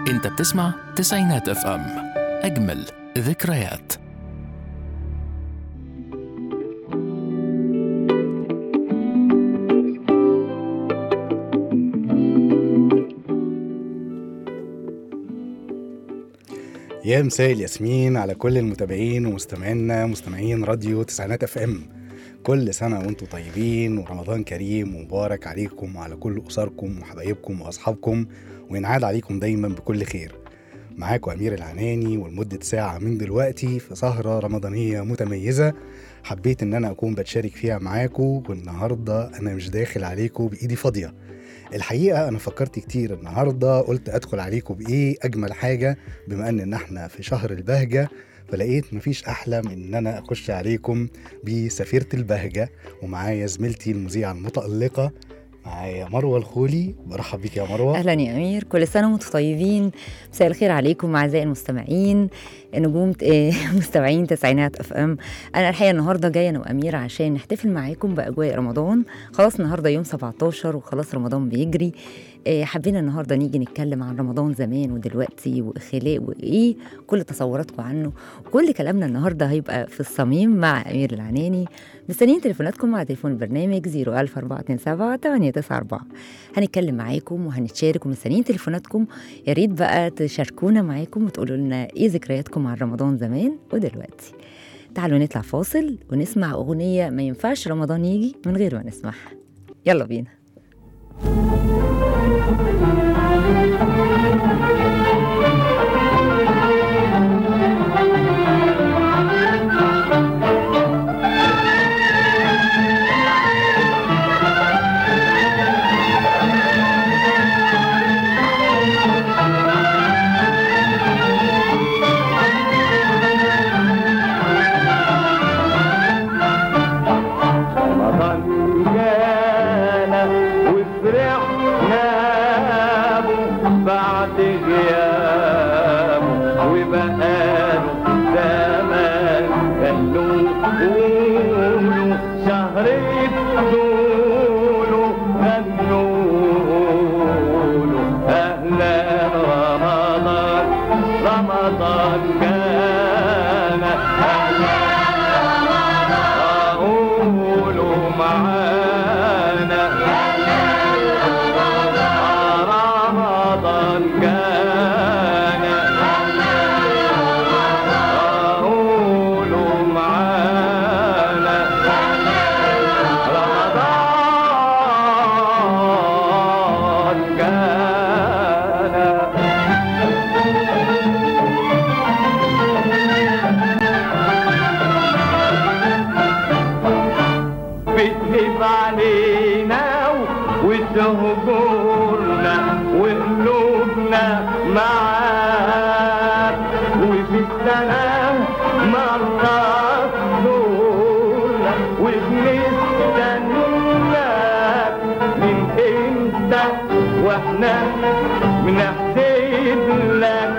انت بتسمع تسعينات اف ام اجمل ذكريات يا مساء الياسمين على كل المتابعين ومستمعينا مستمعين راديو تسعينات اف ام كل سنة وانتم طيبين ورمضان كريم ومبارك عليكم وعلى كل أسركم وحبايبكم وأصحابكم وينعاد عليكم دايما بكل خير معاكم أمير العناني ولمدة ساعة من دلوقتي في سهرة رمضانية متميزة حبيت إن أنا أكون بتشارك فيها معاكم والنهاردة أنا مش داخل عليكم بإيدي فاضية الحقيقة أنا فكرت كتير النهاردة قلت أدخل عليكم بإيه أجمل حاجة بما إن إحنا في شهر البهجة فلقيت مفيش أحلى من إن أنا أخش عليكم بسفيرة البهجة ومعايا زميلتي المذيعة المتألقة معايا مروة الخولي برحب بيك يا مروة اهلا يا امير كل سنه وانتم طيبين مساء الخير عليكم اعزائي المستمعين نجوم آه، مستمعين تسعينات اف ام انا الحقيقه النهارده جايه انا وامير عشان نحتفل معاكم باجواء رمضان خلاص النهارده يوم 17 وخلاص رمضان بيجري آه، حبينا النهارده نيجي نتكلم عن رمضان زمان ودلوقتي واخلاق وايه كل تصوراتكم عنه وكل كلامنا النهارده هيبقى في الصميم مع امير العناني مستنيين تليفوناتكم مع تليفون البرنامج 01427 894 هنتكلم معاكم وهنتشارك ومستنيين تليفوناتكم يا ريت بقى تشاركونا معاكم وتقولوا لنا ايه ذكرياتكم عن رمضان زمان ودلوقتي تعالوا نطلع فاصل ونسمع اغنيه ما ينفعش رمضان يجي من غير ما نسمعها يلا بينا رمضان جانا وفرحنا به بعد غيابه وبقاله زمان قالوا قولوا شهر بدوله غنوا له اهلا رمضان رمضان جانا اهلا قولوا معانا رمضان جانا قولوا معانا رمضان جانا بتهب علينا وتهجرنا وقلوبنا معاك وفي السنة مرة تزورنا وبنستناك من امتى واحنا بنحسب لك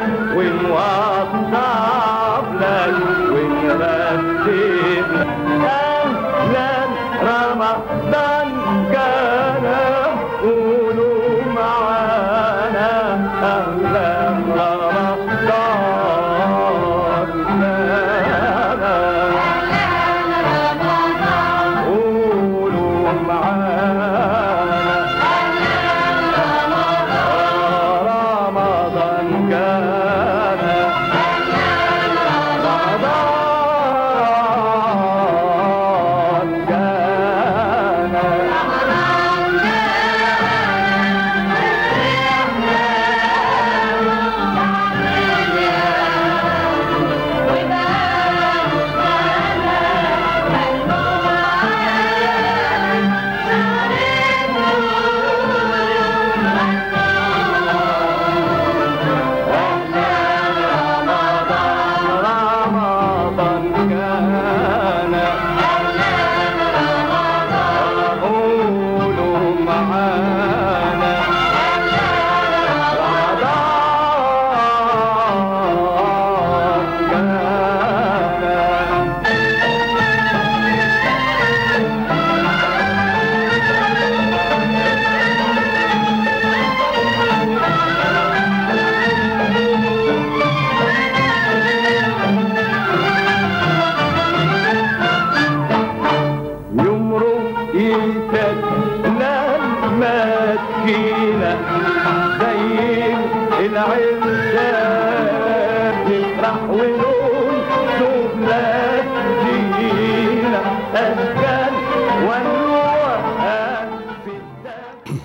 ونوصف لك ونرتب لك اهلا رمضان جانا قولوا معانا اهلا رمضان جانا قولوا معانا رمضان جانا رمضان جانا رمضان جانا قولوا معانا رمضان جانا ما تجينا زي العزاب نفرح ونقول شوفنا تجينا أشكال ونوقف في الدم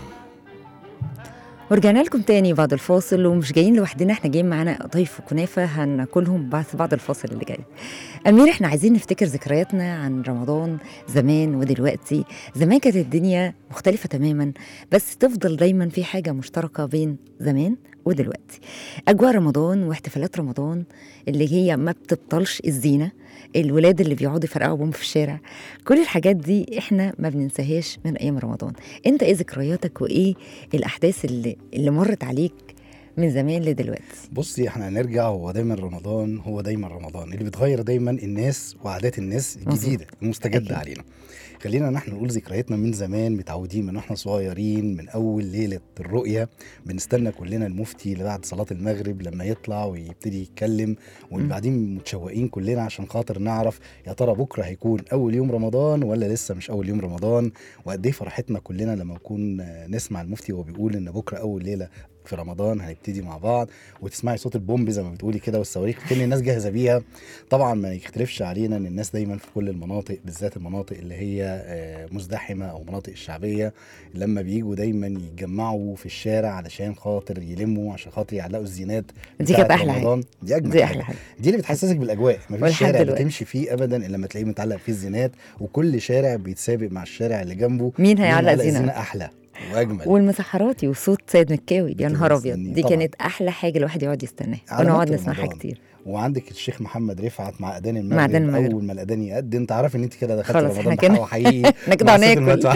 ورجعنا لكم تاني بعد الفاصل ومش جايين لوحدنا احنا جايين معانا ضيف وكنافه هناكلهم بعد بعد الفاصل اللي جاي. امير احنا عايزين نفتكر ذكرياتنا عن رمضان زمان ودلوقتي، زمان كانت الدنيا مختلفه تماما بس تفضل دايما في حاجه مشتركه بين زمان ودلوقتي. اجواء رمضان واحتفالات رمضان اللي هي ما بتبطلش الزينه الولاد اللي بيقعدوا يفرقعوا بوم في الشارع كل الحاجات دي احنا ما بننساهاش من ايام رمضان انت ايه ذكرياتك وايه الاحداث اللي اللي مرت عليك من زمان لدلوقتي بصي احنا هنرجع هو دايما رمضان هو دايما رمضان اللي بيتغير دايما الناس وعادات الناس الجديده المستجده أكيد. علينا خلينا نحن نقول ذكرياتنا من زمان متعودين من واحنا صغيرين من اول ليله الرؤيه بنستنى كلنا المفتي اللي بعد صلاه المغرب لما يطلع ويبتدي يتكلم وبعدين متشوقين كلنا عشان خاطر نعرف يا ترى بكره هيكون اول يوم رمضان ولا لسه مش اول يوم رمضان وقد ايه فرحتنا كلنا لما نكون آه، نسمع المفتي وهو بيقول ان بكره اول ليله في رمضان هنبتدي مع بعض وتسمعي صوت البومب زي ما بتقولي كده والصواريخ كل الناس جاهزه بيها طبعا ما يختلفش علينا ان الناس دايما في كل المناطق بالذات المناطق اللي هي آه، مزدحمه او مناطق الشعبيه لما بيجوا دايما يتجمعوا في الشارع علشان خاطر يلموا عشان خاطر يعلقوا الزينات دي بتاعت كانت احلى حاجه رمضان. دي اجمل دي حاجة. احلى حاجه دي اللي بتحسسك بالاجواء مفيش ولحد شارع دلوقتي. بتمشي فيه ابدا الا لما تلاقيه متعلق فيه الزينات وكل شارع بيتسابق مع الشارع اللي جنبه مين هيعلق يعلق زينه احلى واجمل والمسحراتي وصوت سيد مكاوي يا كنت نهار ابيض مستنيه دي طبعاً. كانت احلى حاجه الواحد يقعد يستناها علامات ونقعد نسمعها رمضان. كتير وعندك الشيخ محمد رفعت مع اذان المغرب, مع أذان المغرب. اول ما الاذان يأذن انت عارف ان انت كده دخلت خلاص، رمضان إحنا كده- بحق حقيقي احنا كده مع صوت هناكل المدفع.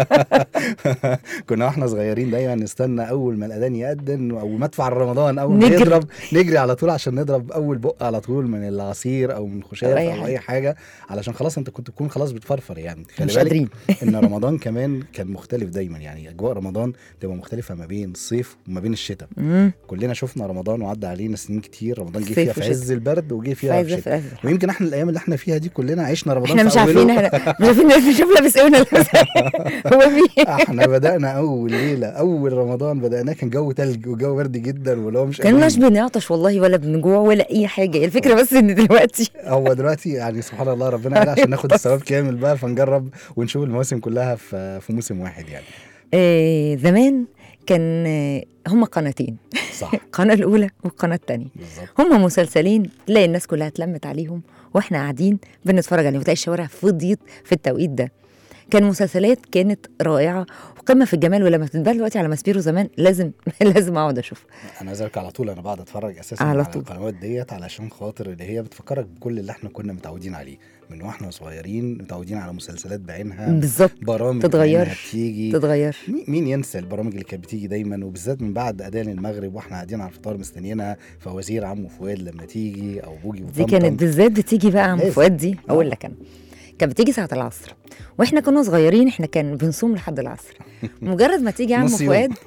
كنا واحنا صغيرين دايما نستنى اول ما الاذان يأذن او مدفع رمضان اول ما نجري. يضرب نجري على طول عشان نضرب اول بق على طول من العصير او من خشاف أو أي او حاجة. اي حاجه علشان خلاص انت كنت تكون خلاص بتفرفر يعني خلي مش بالك قادرين ان رمضان كمان كان مختلف دايما يعني اجواء رمضان تبقى مختلفه ما بين الصيف وما بين الشتاء مم. كلنا شفنا رمضان وعدى علينا سنين كتير رمضان جه صيف فيها في وشتاء. عز البرد وجه فيها عايزة في في الشتاء الآخر. ويمكن احنا الايام اللي احنا فيها دي كلنا عشنا رمضان احنا في مش عارفين أوله. احنا مش عارفين نشوف لابس ايه ونلبس هو في إيه؟ احنا بدانا اول ليله اول رمضان بداناه كان جو تلج وجو برد جدا واللي هو مش كناش قادرين. بنعطش والله ولا بنجوع ولا اي حاجه الفكره بس ان دلوقتي هو دلوقتي يعني سبحان الله ربنا قال عشان ناخد الثواب كامل بقى فنجرب ونشوف المواسم كلها في في موسم واحد يعني آه زمان كان آه هما قناتين صح القناه الاولى والقناه الثانيه بالظبط هما مسلسلين تلاقي الناس كلها اتلمت عليهم واحنا قاعدين بنتفرج عليهم وتلاقي الشوارع فضيت في التوقيت ده كان مسلسلات كانت رائعه وقمه في الجمال ولما بتتباع دلوقتي على ماسبيرو زمان لازم لازم اقعد اشوف انا عايز أقولك على طول انا بقعد اتفرج اساسا على على, طول. القنوات ديت علشان خاطر اللي هي بتفكرك بكل اللي احنا كنا متعودين عليه من واحنا صغيرين متعودين على مسلسلات بعينها بالظبط برامج تتغير. بعينها بتيجي تتغير مين- مين ينسى البرامج اللي كانت بتيجي دايما وبالذات من بعد اذان المغرب واحنا قاعدين على الفطار مستنيينها فوازير عمو فؤاد لما تيجي او بوجي دي وطمطم كانت بالذات بتيجي بقى عم لازم. فؤاد دي اقول آه. لك انا كانت بتيجي ساعة العصر واحنا كنا صغيرين احنا كان بنصوم لحد العصر مجرد ما تيجي عم نص يوم. فؤاد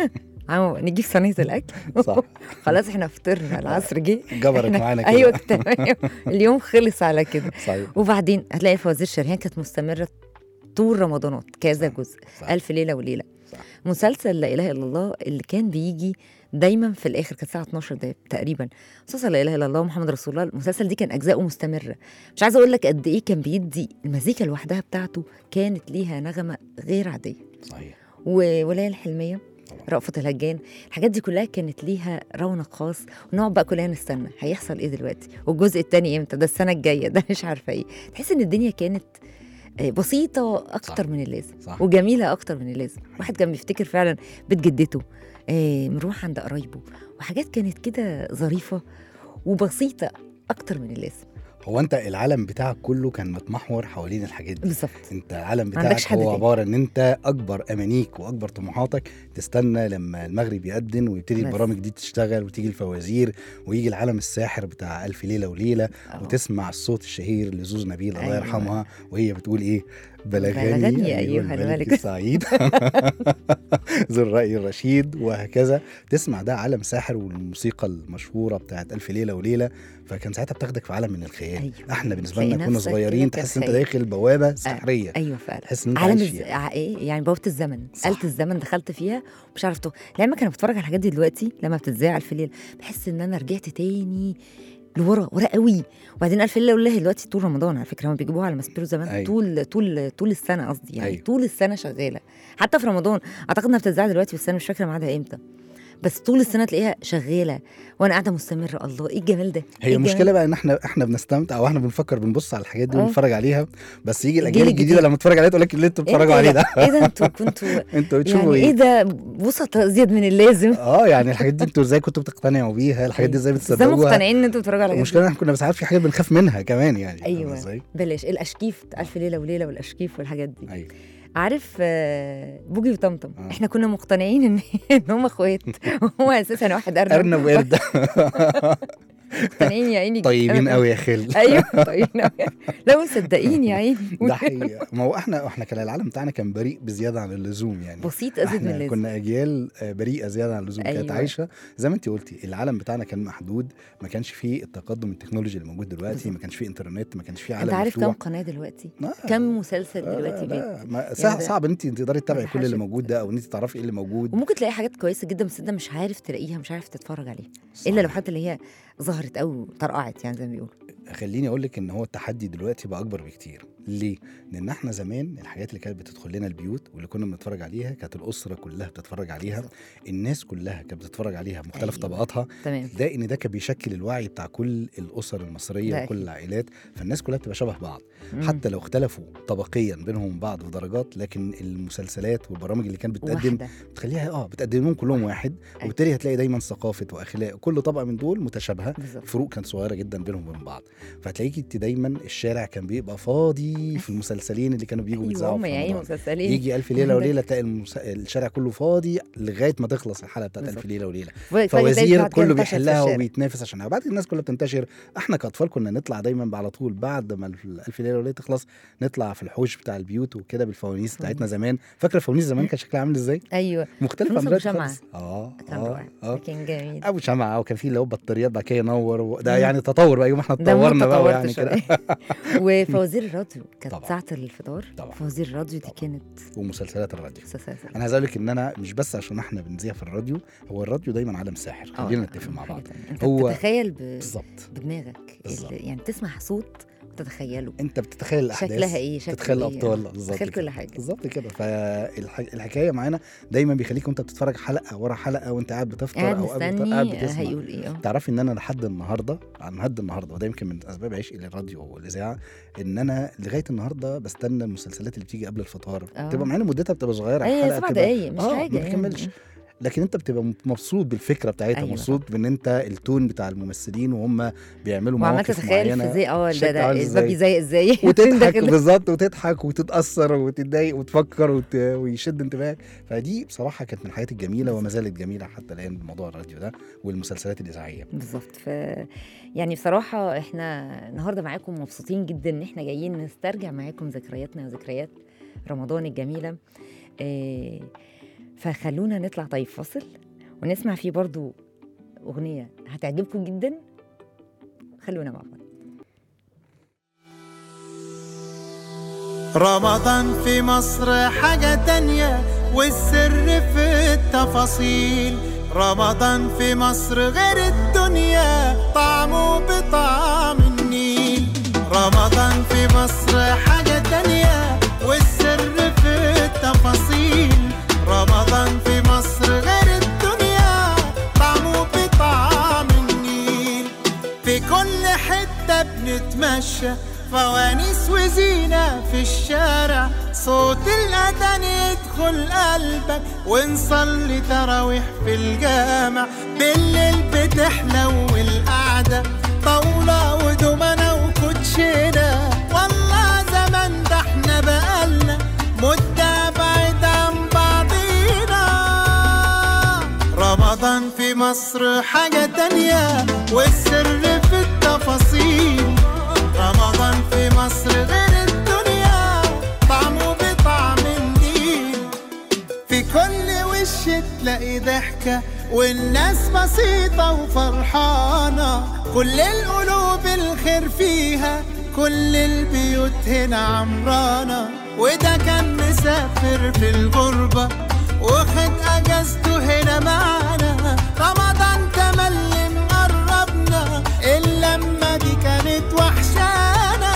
عم نجيب صينيه الاكل صح خلاص احنا فطرنا العصر جه جبرت إحنا- معانا كده ايوه تمام اليوم خلص على كده صحيح وبعدين هتلاقي فوازير شريهان كانت مستمره طول رمضانات كذا صح. جزء صح. ألف ليلة وليلة صح. مسلسل لا إله إلا الله اللي كان بيجي دايما في الآخر كانت الساعة 12 دقايق تقريبا مسلسل لا إله إلا الله محمد رسول الله المسلسل دي كان أجزاؤه مستمرة مش عايزة أقول لك قد إيه كان بيدي المزيكا لوحدها بتاعته كانت ليها نغمة غير عادية صحيح وولاية الحلمية رأفت الهجان الحاجات دي كلها كانت ليها رونق خاص ونقعد بقى كلنا نستنى هيحصل ايه دلوقتي والجزء التاني امتى ده السنه الجايه ده مش عارفه ايه تحس ان الدنيا كانت آه، بسيطة أكتر صح. من اللازم صح. وجميلة أكتر من اللازم واحد كان بيفتكر فعلا بيت جدته آه، مروح عند قرايبه وحاجات كانت كده ظريفة وبسيطة أكتر من اللازم هو انت العالم بتاعك كله كان متمحور حوالين الحاجات دي بالظبط انت العالم ما عندكش بتاعك حد هو تاني. عباره ان انت اكبر امانيك واكبر طموحاتك تستنى لما المغرب يأذن ويبتدي بس. البرامج دي تشتغل وتيجي الفوازير ويجي العالم الساحر بتاع الف ليله وليله آه. وتسمع الصوت الشهير لزوز نبيل الله أيوة. يرحمها وهي بتقول ايه بلغني, بلغني أيها الملك. السعيد ذو الرأي الرشيد وهكذا تسمع ده عالم ساحر والموسيقى المشهورة بتاعت ألف ليلة وليلة فكان ساعتها بتاخدك في عالم من الخيال أيوة. احنا بالنسبه تلاقي لنا كنا نفسك صغيرين كده تحس انت كخيال. داخل بوابه سحريه ايوه فعلا تحس ان انت عالم عايش الز... فيها ع- ايه يعني بوابه الزمن صح. آلة الزمن دخلت فيها ومش عارف تو لما كان بتفرج على الحاجات دي دلوقتي لما بتتذاع الف ليله بحس ان انا رجعت تاني لورا ورا قوي وبعدين الف ليله والله دلوقتي طول رمضان على فكره هم بيجيبوها على ماسبيرو زمان أيوة. طول طول طول السنه قصدي يعني أيوة. طول السنه شغاله حتى في رمضان اعتقد انها بتتذاع دلوقتي بس انا مش فاكره ميعادها امتى بس طول السنه تلاقيها شغاله وانا قاعده مستمره الله ايه الجمال ده هي إيه المشكله الجمال؟ بقى ان احنا احنا بنستمتع او احنا بنفكر بنبص على الحاجات دي آه. ونتفرج عليها بس يجي الاجيال الجيل الجديده الجديد. لما تتفرج عليها تقول لك اللي انتوا إيه بتتفرجوا عليه ده ايه ده انتوا كنتوا انتوا بتشوفوا يعني ايه ايه ده وسط زياد من اللازم اه يعني الحاجات دي انتوا ازاي كنتوا بتقتنعوا بيها الحاجات دي ازاي ازاي بتصدقوها مقتنعين ان انتوا بتتفرجوا على المشكله ان احنا كنا ساعات في حاجات بنخاف منها كمان يعني فاهم ايوه ازاي بلاش الاشكيف الف ليله وليله والاشكيف والحاجات دي ايوه عارف آه، بوجي وطمطم آه. احنا كنا مقتنعين ان ان هم اخوات وهو اساسا واحد ارنب ارنب وقرد مقتنعين يا عيني طيبين قوي يا خل ايوه طيبين قوي لا مصدقين يا عيني ده حقيقة ما هو احنا احنا كان العالم بتاعنا كان بريء بزياده عن اللزوم يعني بسيط ازيد من احنا اللازم كنا اجيال آه، بريئه زياده عن اللزوم كانت أيوة. عايشه زي ما انت قلتي العالم بتاعنا كان محدود ما كانش فيه التقدم التكنولوجي اللي موجود دلوقتي بالظبط. ما كانش فيه انترنت ما كانش فيه عالم انت عارف كم مفتوح قناه دلوقتي لا، كم مسلسل لا، دلوقتي بيت لا ما صعب, ده- صعب ان انت تقدري تتابعي كل اللي حاجة- موجود ده او ان انت تعرفي ايه اللي موجود وممكن تلاقي حاجات كويسه جدا بس انت مش عارف تلاقيها مش عارف تتفرج عليها الا لو حتى اللي هي ظهرت او طرقعت يعني زي ما بيقولوا خليني اقول لك ان هو التحدي دلوقتي بقى اكبر بكتير ليه لان احنا زمان الحاجات اللي كانت بتدخل لنا البيوت واللي كنا بنتفرج عليها كانت الاسره كلها بتتفرج عليها بالظبط. الناس كلها كانت بتتفرج عليها مختلف أيوة. طبقاتها تمام ده ان ده كان بيشكل الوعي بتاع كل الاسر المصريه ده وكل أكيد. العائلات فالناس كلها بتبقى شبه بعض مم. حتى لو اختلفوا طبقيا بينهم وبين بعض في درجات لكن المسلسلات والبرامج اللي كانت بتقدم واحدة. بتخليها اه بتقدمهم كلهم واحد أيوة. وبالتالي هتلاقي دايما ثقافه واخلاق كل طبقه من دول متشابهه بالظبط الفروق كانت صغيره جدا بينهم وبين بعض فهتلاقيكي انت دايما الشارع كان بيبقى فاضي في المسلسلين اللي كانوا بيجوا ايوه بيتذاعوا هم في يا عيني رمضان مسلسلين يجي الف ليله وليله تلاقي المس... الشارع كله فاضي لغايه ما تخلص الحلقه بتاعت الف بالظبط. ليله وليله وتلاقي فوزير بعد كده كله انتشرت في بيحلها الشارع. وبيتنافس عشانها بعد كده الناس كلها بتنتشر احنا كاطفال كنا نطلع دايما على طول بعد ما الف ليله وليله تخلص نطلع في الحوش بتاع البيوت وكده بالفوانيس بتاعتنا زمان فاكره الفوانيس زمان كان شكلها عامل ازاي ايوه مختلف عن فانوس أبو دلوقتي شمعة. خالص. اه كان اه رائع اه كان جميل ابو شمعه وكان في اللي هو بطاريات بعد كده ينور و... ده مم. يعني تطور بقى يوم احنا ده مو اتطورنا بقى تطورت يعني كده شوية. وفوازير الراديو كانت طبعاً. ساعة الفطار طبعاً. فوازير الراديو دي طبعاً. كانت ومسلسلات الراديو مسلسلات انا عايز اقول لك ان انا مش بس عشان احنا بنذيع في الراديو هو الراديو دايما عالم ساحر آه، خلينا لا، نتفق مع حاجة بعض تانية. انت هو- بتتخيل ب... بالظبط بدماغك بالظبط. ال- يعني تسمع صوت وتتخيله انت بتتخيل الاحداث شكلها ايه شكل تتخيل إيه؟ الابطال بالظبط تتخيل كده. كل حاجة بالظبط كده فالحكايه معانا دايما بيخليك وانت بتتفرج حلقه ورا حلقه وانت قاعد بتفطر قاعد او قاعد بت- قاعد مستني بتسمع هيقول ايه اه تعرفي ان انا لحد النهارده عن لحد النهارده وده يمكن من اسباب عشقي للراديو والاذاعه ان انا لغايه النهارده بستنى المسلسلات اللي بتيجي قبل الفطار آه. بتبقى معانا مدتها بتبقى صغيره ايه الحلقة سبع بتبقى- دقايق مش آه، حاجة ما يعني. بتكملش لكن انت بتبقى مبسوط بالفكره بتاعتها أيوة. مبسوط بان انت التون بتاع الممثلين وهم بيعملوا وعمال مواقف تتخيل معينه في زي اه ده شكل ده عامل الباب إزاي. زي ازاي وتضحك داخل- بالظبط وتضحك وتتاثر وتتضايق وتفكر وت... ويشد انتباهك فدي بصراحه كانت من الحاجات الجميله وما زالت جميله حتى الان موضوع الراديو ده والمسلسلات الاذاعيه بالظبط ف يعني بصراحة احنا النهارده معاكم مبسوطين جدا ان احنا جايين نسترجع معاكم ذكرياتنا وذكريات رمضان الجميلة إيه فخلونا نطلع طيب فاصل ونسمع فيه برضو أغنية هتعجبكم جدا خلونا مع بعض رمضان في مصر حاجة تانية والسر في التفاصيل رمضان في مصر غير الدنيا طعمه بطعم النيل رمضان في مصر حاجة تانية والسر في التفاصيل رمضان في مصر غير الدنيا طعمه بطعم النيل في كل حتة بنتمشى فوانيس وزينة في الشارع صوت الأذان يدخل قلبك ونصلي تراويح في الجامع بالليل بتحلو القعدة طاولة ودومنة وكوتشينة والله زمان ده احنا بقالنا مدة بعيد عن بعضينا رمضان في مصر حاجة تانية والسر في التفاصيل رمضان في مصر غير الدنيا طعمه بطعم النيل في كل وش تلاقي ضحكة والناس بسيطة وفرحانة كل القلوب الخير فيها كل البيوت هنا عمرانة وده كان مسافر في الغربة واخد اجازته هنا معانا رمضان تملي مقربنا اللمة دي كانت وحشانا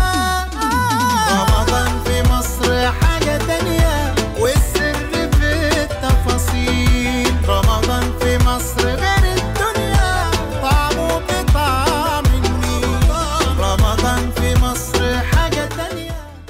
رمضان في مصر حاجة تانية والسر في التفاصيل رمضان في مصر غير الدنيا طعمه بطعم النيل رمضان في مصر حاجة تانية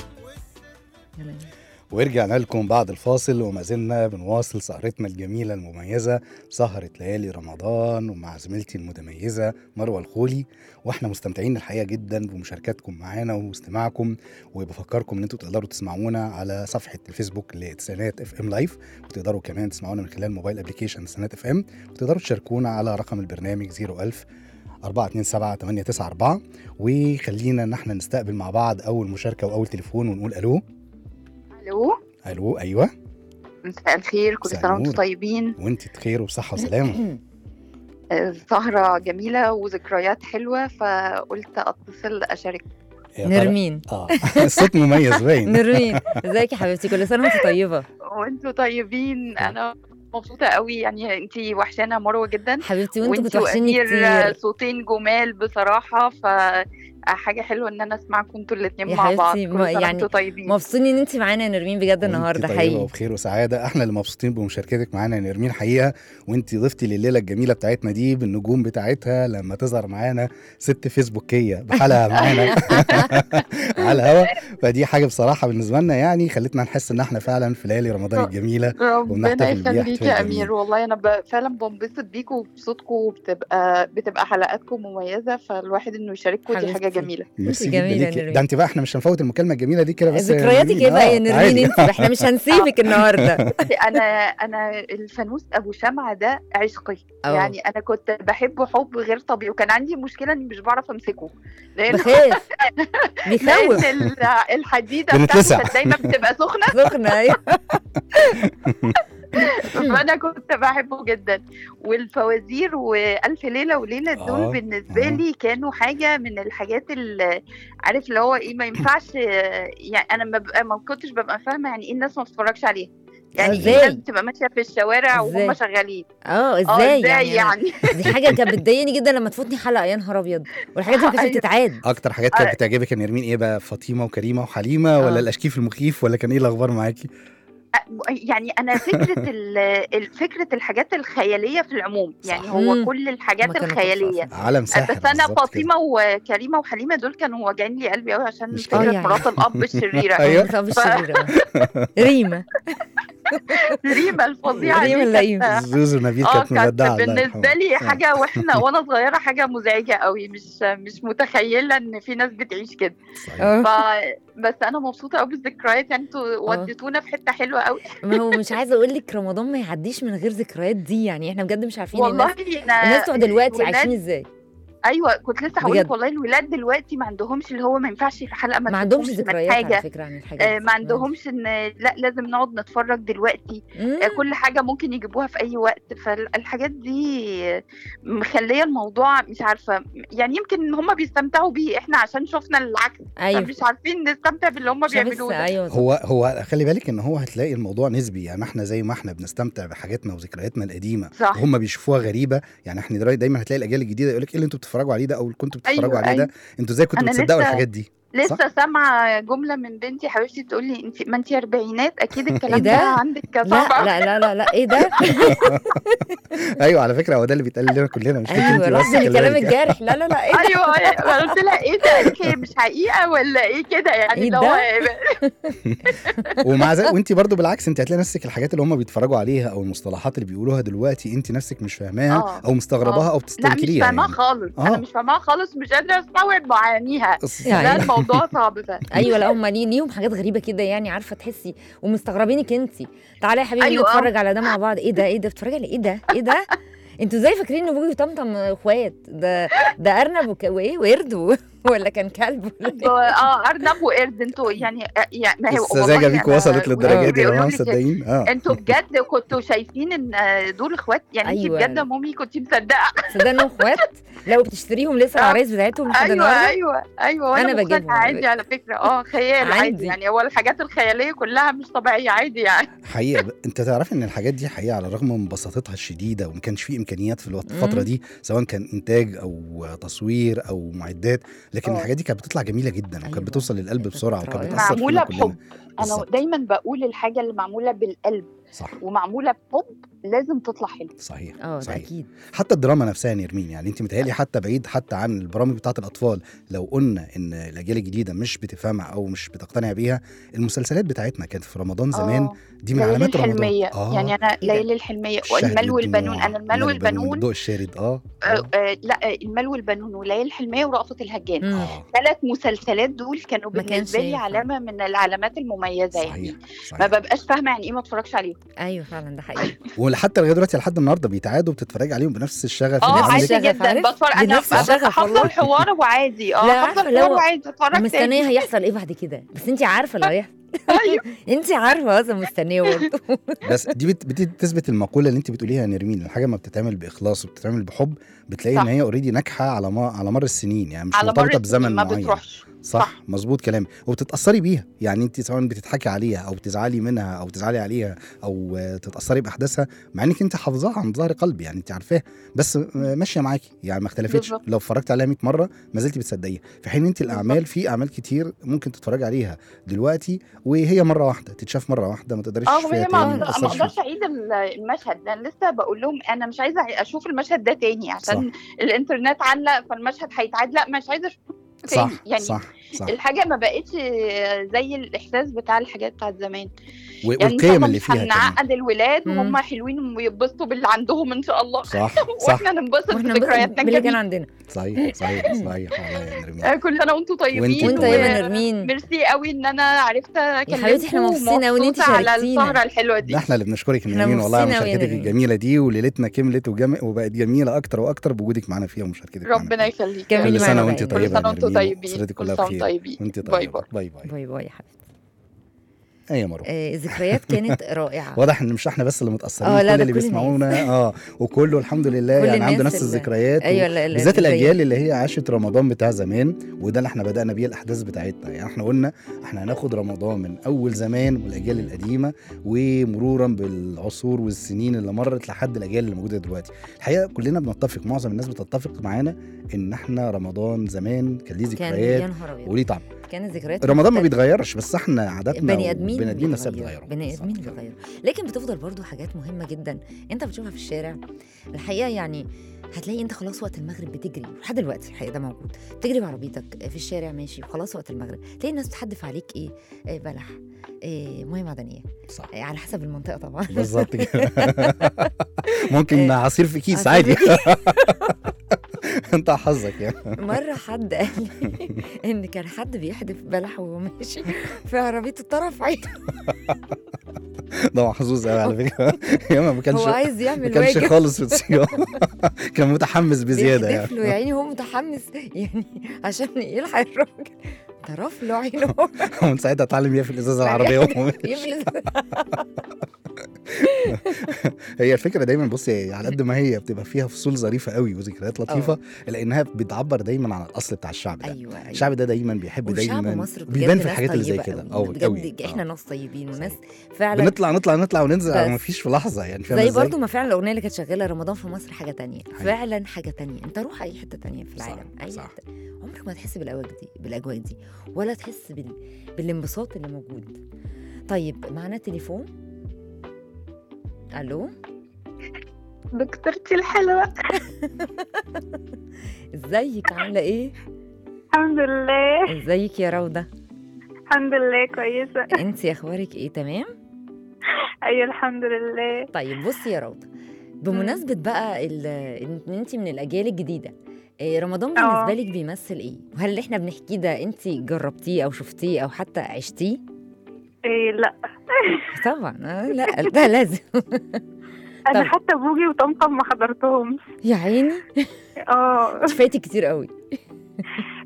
ورجعنا لكم بعد الفاصل وما زلنا بنواصل سهرتنا الجميلة المميزة سهرة ليالي رمضان ومع زميلتي المتميزة مروة الخولي واحنا مستمتعين الحقيقة جدا بمشاركاتكم معانا واستماعكم وبفكركم ان انتوا تقدروا تسمعونا على صفحة الفيسبوك لتسعينات اف ام لايف وتقدروا كمان تسمعونا من خلال موبايل ابلكيشن تسعينات اف ام وتقدروا تشاركونا على رقم البرنامج 01000 427 894 وخلينا ان احنا نستقبل مع بعض اول مشاركة واول تليفون ونقول الو الو الو ايوه مساء الخير كل مساء سنه وانتم النور. طيبين وانت بخير وبصحة وسلامة آه، سهره جميله وذكريات حلوه فقلت اتصل اشارك يا ترى- نرمين اه الصوت مميز باين نرمين ازيك يا حبيبتي كل سنه وانت طيبه وانتم طيبين انا مبسوطه قوي يعني انت وحشانه مروه جدا حبيبتي وانتوا وانت بتوحشيني وامير آه، كتير صوتين جمال بصراحه ف حاجه حلوه ان انا اسمعكم انتوا الاثنين يا مع بعض حبيبتي، كل ما- سنه يعني وانتم طيبين مبسوطين ان انت معانا يا نرمين بجد وانت النهارده طيبة حقيقي وبخير وسعادة احنا اللي مبسوطين بمشاركتك معانا يا نرمين حقيقة وانت ضفتي لليلة الجميلة بتاعتنا دي بالنجوم بتاعتها لما تظهر معانا ست فيسبوكية بحالها معانا على الهوا فدي حاجة بصراحة بالنسبة لنا يعني خلتنا نحس ان احنا فعلا في ليالي رمضان الجميلة ربنا وبنحتفل بيه يخليك احتفال يا جميل. امير والله انا ب... فعلا بنبسط بيكوا وبصوتكم وبتبقى بتبقى حلقاتكم مميزه فالواحد انه يشارككم دي حاجه حبيبتي. جميله ميرسي جميلة جدا يا ليكي نرمين. ده انت بقى احنا مش هنفوت المكالمة الجميلة دي كده بس يا ذكرياتك نرمين. ايه بقى يا آه، نرمين عادي. انت احنا مش هنسيبك النهارده انا انا الفانوس ابو شمعة ده عشقي أوه. يعني انا كنت بحبه حب غير طبيعي وكان عندي مشكله اني مش بعرف امسكه لان بخاف بيخوف لان ال- الحديده بنتلسع. بتاعته كانت دايما بتبقى سخنه سخنه ايوه فانا كنت بحبه جدا والفوازير والف ليله وليله دول آه، بالنسبه آه. لي كانوا حاجه من الحاجات اللي عارف اللي هو ايه ما ينفعش يعني انا ما ببقى ما كنتش ببقى فاهمه يعني ايه الناس ما بتتفرجش عليها يعني ايه إزاي؟ الناس بتبقى ماشيه في الشوارع إزاي؟ وهم شغالين اه اه ازاي ازاي يعني, يعني دي حاجه كانت بتضايقني جدا لما تفوتني حلقه يا نهار ابيض والحاجات دي ما كانتش أيوة. بتتعاد اكتر حاجات كانت آه. بتعجبك يا نرمين ايه بقى فاطمه وكريمه وحليمه ولا آه. الاشكيف المخيف ولا كان ايه الاخبار معاكي يعني انا فكره ال- ال- فكره الحاجات الخياليه في العموم يعني صح. هو مم. كل هما الحاجات كانوا الخياليه تحفة. عالم ساحر بس انا بالظبط كده. فاطمه وكريمه وحليمه دول كانوا واجعين لي قلبي قوي عشان مش فكره يعني. مرات الاب الشريره أيوة. بس هو مش شريرة. ريما ريما الفظيعه ريما دي اللئيم. كانت زوزو نبيل اه كانت مبدعه كانت الله بالنسبه يرحمها. لي آه. حاجه واحنا وانا صغيره حاجه مزعجه قوي مش مش متخيله ان في ناس بتعيش كده صحيح. اه ف بس انا مبسوطه قوي بالذكريات يعني انتوا وديتونا في حته حلوه قوي ما هو مش عايزه اقول لك رمضان ما يعديش من غير ذكريات دي يعني احنا بجد مش عارفين والله الناس انا الناس بتوع دلوقتي الولاد- عايشين ازاي ايوه كنت لسه هقول بجد. لك والله الولاد دلوقتي ما عندهمش اللي هو ما ينفعش في حلقه ما ما عندهمش تشوفوش من ذكريات على حاجه فكره عن الحاجات آه، دي. ما عندهمش ان لا لازم نقعد نتفرج دلوقتي مم. آه، كل حاجه ممكن يجيبوها في اي وقت فالحاجات دي مخليه الموضوع مش عارفه يعني يمكن هم بيستمتعوا بيه احنا عشان شفنا العكس ايوه مش عارفين نستمتع باللي هم مش عارفة بيعملوه لسه، ده ايوه هو هو خلي بالك ان هو هتلاقي الموضوع نسبي يعني احنا زي ما احنا بنستمتع بحاجاتنا وذكرياتنا القديمه صح وهم بيشوفوها غريبه يعني احنا دلوقتي دايما هتلاقي الاجيال الجديده يقول لك ايه اللي انتوا بتتفرجوا عليه ده او اللي كنتوا بتتفرجوا أيوة، عليه ده أيوة. انتوا ازاي كنتوا أنا بتصدقوا لسه- الحاجات دي لسه سامعه جمله من بنتي حبيبتي تقول لي انت ما انت اربعينات اكيد الكلام ده؟ ده عندك لا صعب لا لا لا لا ايه ده ايوه على فكره هو ده اللي بيتقال لنا كلنا مش ليك ايوه انت بس رحت خلي الكلام بالك. الجارح لا لا لا ايه ده ايوه أيوة. قلت لها ايه ده قالت لي مش حقيقه ولا ايه كده يعني إيه اللي ده؟ هو ومع ذلك وانت برضو بالعكس انت هتلاقي نفسك الحاجات اللي هم بيتفرجوا عليها او المصطلحات اللي بيقولوها دلوقتي انت نفسك مش فاهماها آه. او مستغرباها آه. او لا مش بتستنكريها فاهماها يعني. خالص آه. انا مش فاهماها خالص مش قادره استوعب معانيها يعني. لا الموضوع صعب فعلا ايوه لا هم ليه- ليهم حاجات غريبه كده يعني عارفه تحسي ومستغربينك انت تعالي يا حبيبي أيوة. نتفرج على ده مع بعض ايه ده ايه ده بتتفرجي على ايه ده ايه ده انتوا ازاي فاكرين ان بوجي وطمطم اخوات ده ده ارنب وك... وايه وقرد و- ولا كان كلب ولا ب- اه ارنب وقرد انتوا يعني يعني ما هي السذاجه والله بيكوا أنا وصلت للدرجه دي يا بيقولوا جماعه لي كده. مصدقين اه انتوا بجد كنتوا شايفين ان دول اخوات يعني انت أيوة. بجد يا مامي كنت مصدقه صدق انهم اخوات لو بتشتريهم لسه آه. العرايس بتاعتهم لحد ايوه النهارده ايوه ايوه وانا أنا مقتنعة بجيبهم. عادي على فكره اه خيال عندي. عادي يعني هو الحاجات الخياليه كلها مش طبيعيه عادي يعني حقيقه ب... انت تعرف ان الحاجات دي حقيقه على الرغم من بساطتها الشديده وما كانش فيه امكانيات في الوقت- الفتره مم. دي سواء كان انتاج او تصوير او معدات لكن آه. الحاجات دي كانت بتطلع جميله جدا وكانت أيوة. بتوصل للقلب كانت بسرعه وكانت رائعة. بتاثر معمولة فينا كلنا بحب. انا بالظبط. دايما بقول الحاجه اللي معموله بالقلب صح ومعموله بحب لازم تطلع حلو صحيح اه ده صحيح اكيد حتى الدراما نفسها يا نرمين يعني انت متهيألي حتى بعيد حتى عن البرامج بتاعه الاطفال لو قلنا ان الاجيال الجديده مش بتفهمها او مش بتقتنع بيها المسلسلات بتاعتنا كانت في رمضان زمان آه. دي من ليالي علامات رمضان الحلميه اه يعني انا إيه ده؟ ليالي الحلميه الشهد والمال والبنون والدموع، انا المال والبنون الضوء الشارد اه آه آه لا آه، المال والبنون وليالي الحلميه ورأفت الهجان مم. اه ثلاث مسلسلات دول كانوا ما كانش بالنسبه لي ينفع. علامه من العلامات المميزه صحيح يعني صحيح ما ببقاش فاهمه يعني ايه ما اتفرجش عليهم ايوه فعلا ده حقيقي ولحتى لغايه دلوقتي لحد النهارده بيتعادوا بتتفرج عليهم بنفس الشغف اه اللي نفس عندك عادي الشغف، جدا عارف؟ بتفرج انا بنفس الشغف حافظه والله. الحوار وعادي اه لا، حافظه عارفة الحوار لو وعادي اتفرج مستنيه تاني هيحصل ايه بعد كده بس انت عارفه اللي هيحصل ايوه انت عارفه اصلا مستنيه برضه بس دي بت- بت- بتثبت المقوله اللي انت بتقوليها يا نرمين الحاجه ما بتتعمل باخلاص وبتتعمل بحب بتلاقي صح. ان هي اوريدي ناجحه على ما على مر السنين يعني مش على مر مرتبطه بزمن السنين ما معين بتروحش صح, صح. مظبوط كلامي وبتتاثري بيها يعني انت سواء بتضحكي عليها او بتزعلي منها او تزعلي عليها او آه، تتاثري باحداثها مع انك انت حافظاها عن ظهر قلب يعني انت عارفاها بس آه، ماشيه معاكي يعني ما اختلفتش بالظبط. لو اتفرجت عليها 100 مره ما زلتي بتصدقيها في حين انت الاعمال بالظبط. في اعمال كتير ممكن تتفرج عليها دلوقتي وهي مره واحده تتشاف مره واحده ما تقدريش اه تشوفيها وهي تاني ما ما ما تاثرش فيك. اقدرش اعيد ال- المشهد ده أنا لسه بقول لهم انا مش عايزه اشوف المشهد ده تاني عشان الانترنت علق فالمشهد هيتعاد لا مش عايزه اشوفه تاني صح يعني صح صح الحاجه ما بقتش زي الاحساس بتاع الحاجات بتاعت زمان و- يعني ان شاء والقيم الله اللي مش فيها كمان هنعقد الولاد مم. وهم حلوين ويتبسطوا باللي عندهم ان شاء الله صح صح واحنا ننبسط واحنا بذكرياتنا باللي كان الجميله عندنا صحيح صحيح صحيح والله يا نرمين آه، كل سنه وانتم طيبين وانت وانت يا طيبة. نرمين ميرسي قوي ان انا عرفت اكلمكم حبيبتي، احنا مبسوطين قوي ان انت ومبسوطة على شاركتينا. السهره الحلوه ده دي احنا اللي بنشكرك يا احنا نرمين والله على مبسوطين أوي يا مشاركتك نرمين. الجميله دي وليلتنا كملت وجم... وبقت جميله اكتر واكتر بوجودك معانا فيها ومشاركتك معانا ربنا فيها. يخليك كملي كل معانا سنه بقى وانت يا كل طيبه سنه يا وانتم نرمين طيبين واسرتك كل كلها سنه وانتم بخير طيبين وانت باي طيبه باي باي باي باي باي يا حبيبتي ايه يا مروه آه، ذكريات كانت رائعه واضح ان مش احنا بس اللي متاثرين اه، لا، كل ده اللي كل بيسمعونا اه وكله الحمد لله كل يعني عنده الناس نفس اللي- الذكريات ايوه لا لا بالذات اللي الاجيال اللي هي عاشت رمضان بتاع زمان وده اللي احنا بدانا بيه الاحداث بتاعتنا يعني احنا قلنا احنا هناخد رمضان من اول زمان والاجيال القديمه ومرورا بالعصور والسنين اللي مرت لحد الاجيال اللي موجوده دلوقتي الحقيقه كلنا بنتفق معظم الناس بتتفق معانا ان احنا رمضان زمان كان ليه كان ذكريات يا نهار ابيض وليه طعم كانت ذكريات رمضان ما مختلفة. بيتغيرش بس احنا عاداتنا بني ادمين بني ادمين نفسها بيتغيروا. بتتغير بني ادمين بيتغيروا لكن بتفضل برضو حاجات مهمه جدا انت بتشوفها في الشارع الحقيقه يعني هتلاقي انت خلاص وقت المغرب بتجري لحد دلوقتي الحقيقه ده موجود بتجري بعربيتك في الشارع ماشي وخلاص وقت المغرب تلاقي الناس بتحدف عليك ايه, إيه بلح إيه ميه معدنيه صح إيه على حسب المنطقه طبعا بالظبط كده ممكن إيه. عصير في كيس عصير عادي في انت حظك يعني مره حد قال لي ان كان حد بيحدف بلح وهو ماشي في عربيه الطرف عينه ده محظوظ قوي على فكره ياما ما كانش هو عايز ما يعمل كانش واجب خالص في الصيام كان متحمس بزياده بيحدف يعني له يا عيني هو متحمس يعني عشان يلحق الراجل طرف له عينه ومن ساعتها اتعلم يقفل الازازه العربيه وهو ماشي. يفلس هي الفكره دايما بصي على قد ما هي بتبقى فيها فصول ظريفه قوي وذكريات لطيفه الا انها بتعبر دايما عن الاصل بتاع الشعب ده ايوه ايوه الشعب ده دايما بيحب وشعب دايما مصر بجد بيبان في ناس الحاجات اللي زي طيبة كده قوي. قوي بجد قوي احنا آه. ناس طيبين وناس صحيح. فعلا بنطلع نطلع نطلع وننزل بس. ما فيش في لحظه يعني فاهمة زي إزاي؟ برضو ما فعلا الاغنيه اللي كانت شغاله رمضان في مصر حاجه تانية حقيقي. فعلا حاجه تانية انت روح اي حته تانية في صح، العالم اي صح. حته عمرك ما تحس بالاجواء دي بالاجواء دي ولا تحس بال... بالانبساط اللي موجود طيب معانا تليفون الو دكتورتي الحلوه ازيك عامله ايه الحمد لله ازيك يا روضه الحمد لله كويسة انت اخبارك ايه تمام أيوة الحمد لله طيب بصي يا روضه بمناسبه بقى ال- ان انت من الاجيال الجديده إيه رمضان آه. بالنسبه لك بيمثل ايه وهل اللي احنا بنحكيه ده انت جربتيه او شفتيه او حتى عشتيه إيه لا طبعا آه، لا ده لازم أنا طب. حتى بوجي وطمطم ما حضرتهمش يا عيني اه انت فايتك كتير قوي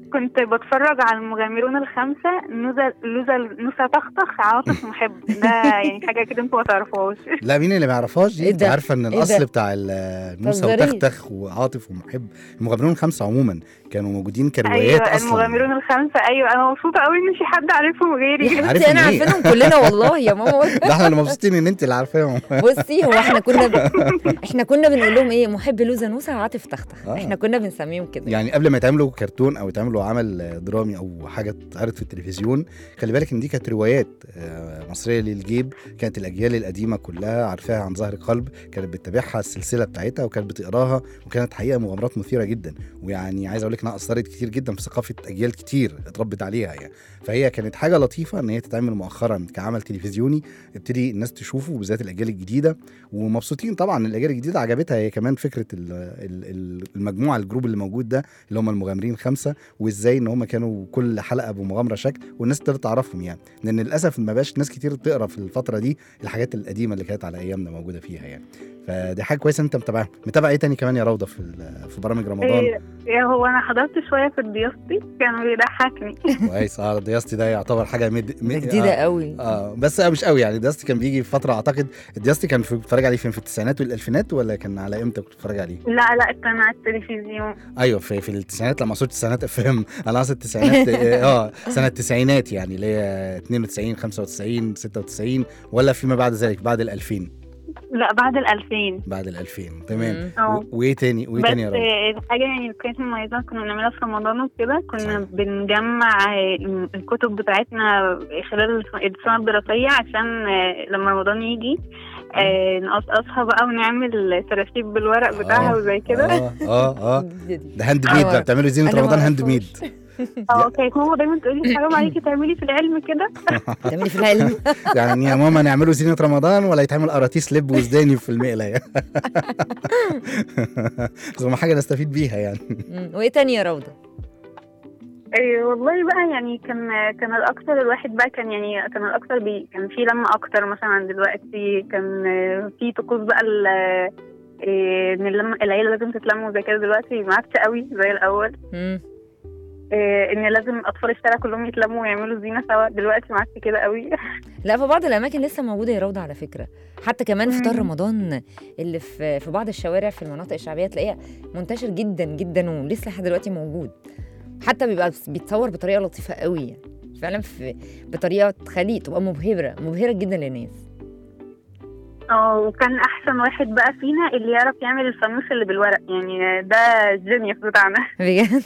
كنت بتفرج على المغامرون الخمسة نوزة لوزة نوسة تخطخ عاطف محب ده يعني حاجة كده انتوا ما تعرفوهاش لا مين اللي ما يعرفهاش دي إيه انت ده؟ عارفه ان إيه الاصل ده؟ بتاع ال- موسى تهزريش. وتختخ وعاطف ومحب المغامرون الخمسه عموما كانوا موجودين كروايات ايوه اصلا المغامرون الخمسة ايوه انا مبسوطة قوي ان في حد عارفهم غيري يا عارف حبيبتي انا إن إيه؟ عارفينهم كلنا والله يا ماما ده احنا اللي مبسوطين ان انت اللي عارفاهم بصي هو احنا كنا ب... احنا كنا بنقول لهم ايه محب لوزة نوسة عاطف تختخ آه. احنا كنا بنسميهم كده يعني قبل ما يتعملوا كرتون او يتعملوا عمل درامي او حاجه اتعرض في التلفزيون خلي بالك ان دي كانت روايات آه، مصريه للجيب كانت الاجيال القديمه كلها عارفاها عن ظهر قلب كانت بتتابعها السلسله بتاعتها وكانت بتقراها وكانت حقيقه مغامرات مثيره جدا ويعني عايز اقول لك انها اثرت كتير جدا في ثقافه اجيال كتير اتربت عليها يعني فهي كانت حاجه لطيفه ان هي تتعمل مؤخرا كعمل تلفزيوني ابتدي الناس تشوفه بالذات الاجيال الجديده ومبسوطين طبعا الاجيال الجديده عجبتها هي كمان فكره ال- ال- ال- المجموعه الجروب اللي موجود ده اللي هم المغامرين خمسه وازاي ان هم كانوا كل حلقه بمغامره شكل والناس تقدر تعرفهم يعني لان للاسف ما بقاش ناس كتير تقرا في الفتره دي الحاجات القديمه اللي كانت على ايامنا موجوده فيها يعني فدي حاجه كويسه انت متابعها متابع ايه تاني كمان يا روضه في ال- في برامج رمضان إيه إيه هو انا حضرت شوية في الضيافتي كان بيضحكني كويس اه دياستي ده يعتبر حاجه مد... ده جديدة آه. قوي اه بس مش قوي يعني دياستي كان بيجي في فتره اعتقد دياستي كان في بتتفرج عليه فين في التسعينات والالفينات ولا كان على امتى كنت بتتفرج عليه؟ لا لا كان على التلفزيون ايوه في في التسعينات لما قصدت التسعينات افهم انا قصدي التسعينات اه سنه التسعينات يعني اللي هي 92 95 96 ولا فيما بعد ذلك بعد ال 2000 لا بعد الألفين بعد ال 2000 تمام مم. اه و- وايه تاني وايه بس تاني يا رب؟ آه، الحاجة يعني اللي كانت مميزة كنا بنعملها في رمضان وكده كنا صحيح. بنجمع آه، الكتب بتاعتنا خلال السنة الدراسية عشان آه، لما رمضان يجي آه، نقصقصها بقى ونعمل تراتيب بالورق بتاعها آه. وزي كده اه اه اه الجديدة دي. ده هاند ميد أيوة. بقى بتعملوا زينه أنا رمضان هاند معرفوش. ميد اه كانت ماما دايما تقول لي حرام عليكي تعملي في العلم كده تعملي في العلم يعني يا ماما نعملوا زينه رمضان ولا يتعمل قراطيس لب وزداني في المقله بس ما حاجه نستفيد بيها يعني مم. وايه تاني يا روضة إيه والله بقى يعني كان كان الاكثر الواحد بقى كان يعني كان الاكثر بي كان في لمة اكتر مثلا عن دلوقتي كان آه، في طقوس بقى ال إيه، ان اللم العيله لازم تتلم وزي كده دلوقتي ما عادش قوي زي الاول مم. إيه، ان لازم اطفال الشارع كلهم يتلموا ويعملوا زينه سوا دلوقتي ما عادش كده قوي لا في بعض الاماكن لسه موجوده يا روضه على فكره حتى كمان فطار مم. رمضان اللي في في بعض الشوارع في المناطق الشعبيه تلاقيها منتشر جدا جدا ولسه لحد دلوقتي موجود حتى بيبقى بيتصور بطريقه لطيفه قوي يعني فعلا في بطريقه تخليه تبقى مبهره مبهره جدا للناس اه وكان احسن واحد بقى فينا اللي يعرف يعمل الفانوس اللي بالورق يعني ده الجينيوس بتاعنا بجد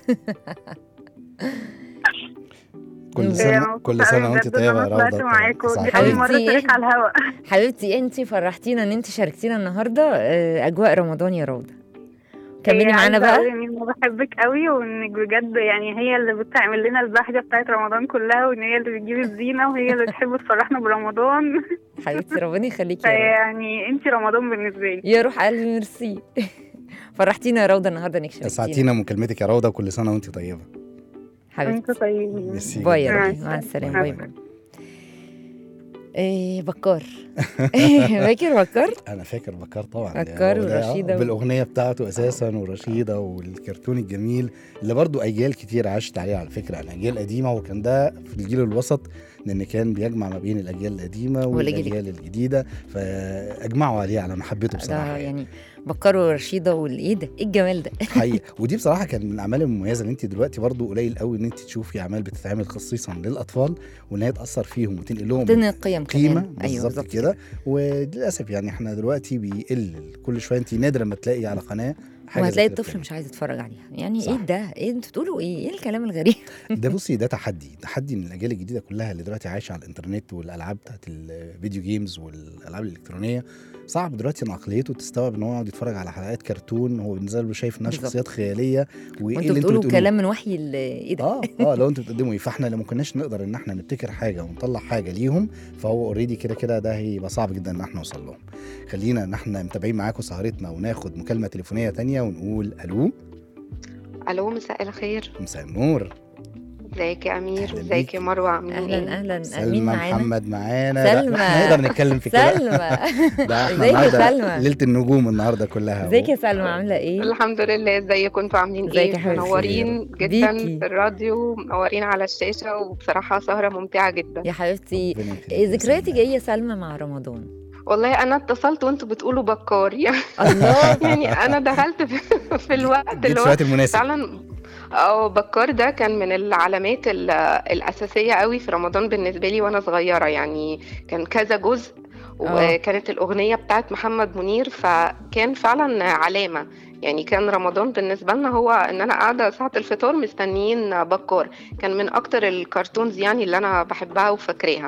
كل سنه كل سنه وانت طيبه يا روضه طلعت معاكم دي صحيح. اول مره حبيبتي. اشارك على الهواء حبيبتي انت فرحتينا ان انت شاركتينا النهارده آه، اجواء رمضان يا روضه كملي إيه، معانا عايزة بقى أقول إني أنا بحبك قوي وانك بجد يعني هي اللي بتعمل لنا البهجه بتاعت رمضان كلها وان هي اللي بتجيب الزينه وهي اللي بتحب تفرحنا برمضان حبيبتي ربنا يخليكي يا روضه فيعني انت رمضان بالنسبه لي يا روح قلبي ميرسي فرحتينا يا روضه النهارده انك شاركتينا ساعتينا مكالمتك يا روضه وكل سنه وانت طيبه حبيبتي انتوا طيبين ميرسي باي يا مع روحي مع السلامة. السلامه باي باي ايه بكار فاكر بكار انا فاكر بكار طبعا بكار هو ده- ورشيدة و- بالاغنيه بتاعته اساسا ورشيده والكرتون الجميل اللي برضو اجيال كتير عاشت عليه على فكره يعني اجيال قديمه وكان ده في الجيل الوسط لان كان بيجمع ما بين الاجيال القديمه والأجيال والاجيال الجديده فاجمعوا عليه على محبته بصراحه ده يعني. يعني بكار ورشيده والايه ده ايه الجمال ده حقيقة ودي بصراحة كان من الأعمال المميزة اللي أنت دلوقتي برضو قليل قوي إن أنت تشوفي أعمال بتتعمل خصيصا للأطفال وإن هي تأثر فيهم وتنقل لهم ضمن القيم قيمة كمان ايوه بالظبط بالظبط كده وللأسف يعني إحنا دلوقتي بيقل كل شوية أنت نادرا ما تلاقي على قناة حاجة زي وهتلاقي كده الطفل بتعمل. مش عايز يتفرج عليها يعني صح. ايه ده ايه انتوا بتقولوا ايه ايه الكلام الغريب ده بصي ده تحدي تحدي ان الاجيال الجديده كلها اللي دلوقتي عايشه على الانترنت والالعاب بتاعت الفيديو جيمز والالعاب الالكترونيه صعب دلوقتي ان عقليته تستوعب ان هو يقعد يتفرج على حلقات كرتون هو بالنسبه له شايف انها بالظبط. شخصيات خياليه وايه وانتوا اللي انتوا بتقولوا بتقولوه كلام من وحي ال- ايه ده اه اه لو انتوا بتقدموا ايه فاحنا لو ما كناش نقدر ان احنا نبتكر حاجه ونطلع حاجه ليهم فهو اوريدي كده كده ده هيبقى صعب جدا ان احنا نوصل لهم خلينا ان احنا متابعين معاكم سهرتنا وناخد مكالمه تليفونيه تانية ونقول الو الو مساء الخير مساء النور ازيك يا امير أهلاً ازيك بيك. يا مروه عاملين اهلا ايه اهلا مين سلمى معانا محمد معانا لا، سلمى. احنا نقدر نتكلم في كده سلمى ده احنا ازيك يا النهارده سلمى؟ ليله النجوم النهارده كلها ازيك يا سلمى عامله ايه الحمد لله ازيكم انتوا عاملين ازيك يا ايه حبيبتي؟ منورين بيكي. جدا في الراديو منورين على الشاشه وبصراحه سهره ممتعه جدا يا حبيبتي ربنا يخليك إيه يا ذكرياتك سلمى. ايه يا سلمى مع رمضان والله انا اتصلت وانتوا بتقولوا بكار يعني الله يعني انا دخلت في, في الوقت جيت اللي في هو الوقت المناسب فعلا اه بكار ده كان من العلامات ال- الأساسية قوي في رمضان بالنسبة لي وأنا صغيرة يعني كان كذا جزء آه. وكانت الأغنية بتاعت محمد منير فكان فعلا علامة يعني كان رمضان بالنسبة لنا هو إن أنا قاعدة ساعة الفطار مستنيين بكار كان من أكتر الكرتونز يعني اللي أنا بحبها وفاكراها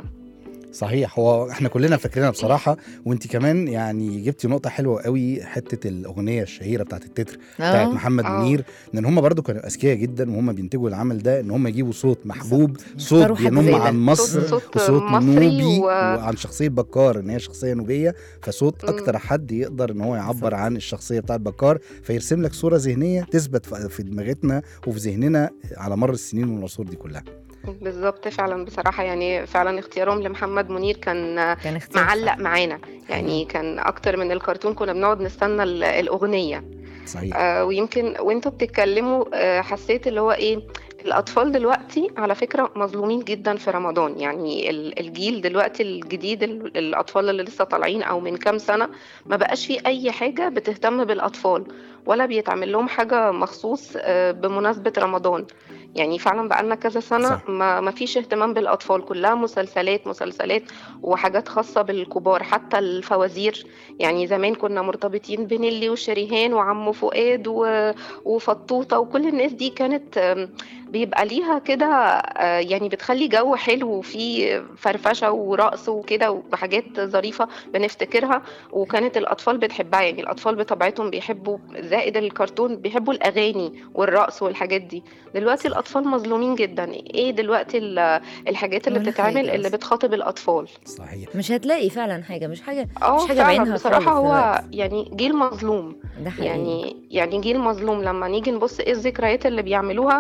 صحيح هو احنا كلنا فاكرينها بصراحه وانت كمان يعني جبتي نقطه حلوه قوي حته الاغنيه الشهيره بتاعت التتر بتاعت اه محمد آه. منير لان هم برضو كانوا اذكياء جدا وهم بينتجوا العمل ده ان هم يجيبوا صوت محبوب صوت يختاروا حد بينم زي ده. عن مصر صوت, صوت وصوت مصري نوبي و... وعن شخصيه بكار ان هي شخصيه نوبيه فصوت مم. اكتر حد يقدر ان هو بالظبط. يعبر عن الشخصيه بتاعت بكار فيرسم لك صوره ذهنيه تثبت في في دماغتنا وفي ذهننا على مر السنين والعصور دي كلها بالظبط فعلا بصراحة يعني فعلا اختيارهم لمحمد منير كان كان اختيار معلق صح. معانا يعني كان اكتر من الكرتون كنا بنقعد نستنى ال- الاغنيه صحيح آه ويمكن وانتوا بتتكلموا آه حسيت اللي هو ايه الاطفال دلوقتي على فكره مظلومين جدا في رمضان يعني ال- الجيل دلوقتي الجديد ال- الاطفال اللي لسه طالعين او من كام سنه ما بقاش في اي حاجه بتهتم بالاطفال ولا بيتعمل لهم حاجه مخصوص آه بمناسبه رمضان يعني فعلا بقالنا كذا سنه صح. ما ما فيش اهتمام بالاطفال كلها مسلسلات مسلسلات وحاجات خاصه بالكبار حتى الفوازير يعني زمان كنا مرتبطين بنيلي وشريهان وعمو فؤاد و... وفطوطه وكل الناس دي كانت آم، بيبقى ليها كده آه، يعني بتخلي جو حلو وفي فرفشه ورقص وكده وحاجات ظريفه بنفتكرها وكانت الاطفال بتحبها يعني الاطفال بطبيعتهم بيحبوا زائد الكرتون بيحبوا الاغاني والرقص والحاجات دي دلوقتي الاطفال مظلومين جدا ايه دلوقتي ال- الحاجات اللي ولا بتتعمل حاجة اللي أصلاً. بتخاطب الاطفال صحيح مش هتلاقي فعلا حاجه مش حاجه اه مش حاجة فعلا بعينها بصراحة خالص هو دلوقتي. يعني جيل مظلوم ده حقيقي يعني يعني جيل مظلوم لما نيجي نبص ايه الذكريات اللي بيعملوها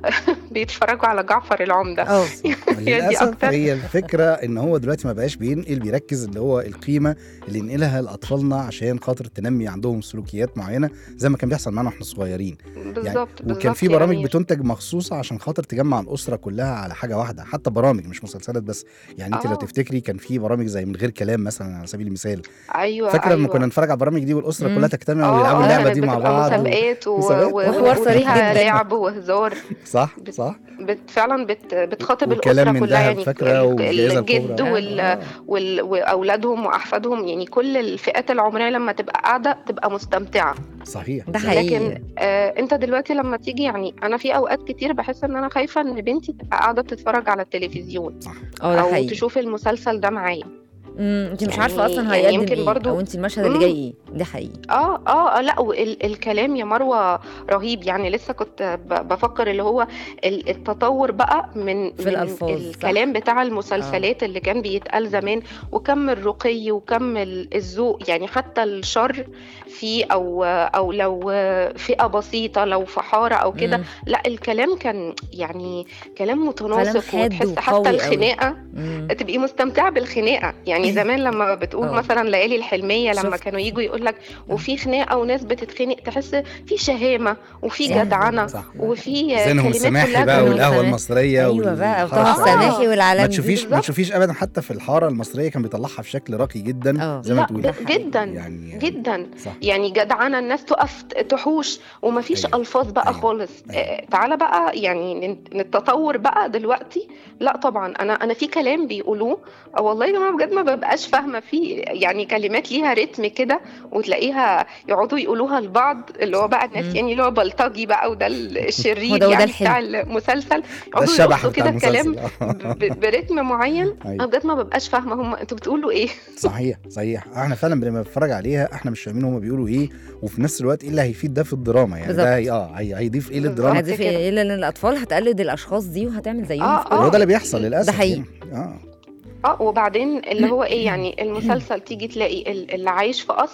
بيتفرجوا على جعفر العمدة اه دي للاسف أكتر. هي الفكره ان هو دلوقتي ما بقاش بينقل بيركز اللي هو القيمه اللي ينقلها لاطفالنا عشان خاطر تنمي عندهم سلوكيات معينه زي ما كان بيحصل معانا واحنا صغيرين بالظبط وكان بالظبط في يا برامج أمير. بتنتج مخصوصه عشان خاطر تجمع الاسره كلها على حاجه واحده حتى برامج مش مسلسلات بس يعني انت لو آه. تفتكري كان في برامج زي من غير كلام مثلا على سبيل المثال ايوه فاكره لما أيوة. كنا نتفرج على البرامج دي والاسره مم. كلها تجتمع آه، ويلعبوا آه، اللعبه كانت دي مع بتبقى بعض و... مسابقات و... مسابقات. و... وحوار صريح وفيها جداً. لعب وهزار صح بت- صح بت... فعلا بت... بتخاطب والكلام الأسرة من كلها دهب يعني فاكرة ال- والجائزة الجد الكبرى. وال... آه. وال... واولادهم واحفادهم يعني كل الفئات العمريه لما تبقى قاعده تبقى مستمتعه صحيح ده صحيح. حقيقي لكن آه انت دلوقتي لما تيجي يعني انا في اوقات كتير بحس ان انا خايفه ان بنتي تبقى قاعده بتتفرج على التلفزيون اه ده او حقيقي تشوف المسلسل ده معايا امم انت مش يعني- عارفه اصلا يعني هيقدم يمكن ايه برضو- او انت المشهد اللي مم. جاي ايه ده حقيقي اه اه آه، لا والكلام يا مروه رهيب يعني لسه كنت ب- بفكر اللي هو ال- التطور بقى من في من الألفاظ، صح. الكلام بتاع المسلسلات اللي كان بيتقال زمان وكم الرقي وكم ال- الذوق يعني حتى الشر في او او لو فئه بسيطه لو في حاره او كده مم. لا الكلام كان يعني كلام متناسق حاد وتحس وقوي حتى قوي. الخناقه مم. تبقي مستمتعه بالخناقه يعني زمان لما بتقول آه. مثلا ليالي الحلميه لما شفت. كانوا يجوا يقول لك وفي خناقه وناس بتتخانق تحس في شهامه وفي صح. جدعنه صح. وفي زينهم كلمات السماحي كلها بقى كانت- والقهوه والسماحي. المصريه ايوه بقى والحارة وطه الشعبية. السماحي والعالم ما دي. تشوفيش ما بالظبط. تشوفيش ابدا حتى في الحاره المصريه كان بيطلعها في شكل راقي جدا اه. زي ما لا تقولي ب- جدا يعني جدا صح يعني جدعنه الناس تقف تحوش ومفيش أيوة. الفاظ بقى أيوة. خالص أيوة. آه، تعالى بقى يعني ن- نتطور بقى دلوقتي لا طبعا انا انا في كلام بيقولوه آه، والله يا جماعه بجد ما ببقاش فاهمه فيه يعني كلمات ليها رتم كده وتلاقيها يقعدوا يقولوها لبعض اللي هو بقى الناس مم. يعني اللي هو بلطجي بقى وده ال- هو الشرير ده وده يعني الحلو. بتاع المسلسل ده يقعدوا الشبح يرقصوا بتاع كده كلام المسلسل ب- برتم معين انا أيوة. بجد ما ببقاش فاهمه هم انتوا بتقولوا ايه صحيح صحيح احنا فعلا لما بنتفرج عليها احنا مش فاهمين هما بيقولوا ايه وفي نفس الوقت ايه اللي هيفيد ده في الدراما يعني ده هي- اه هي- هيضيف ايه بالظبط. للدراما هدف كده. ايه لان الاطفال هتقلد الاشخاص دي وهتعمل زيهم آه، في كل آه. هو ده اللي بيحصل للاسف ده حقيقي. يعني. اه اه وبعدين اللي هو ايه يعني المسلسل تيجي تلاقي ال- اللي عايش في قصر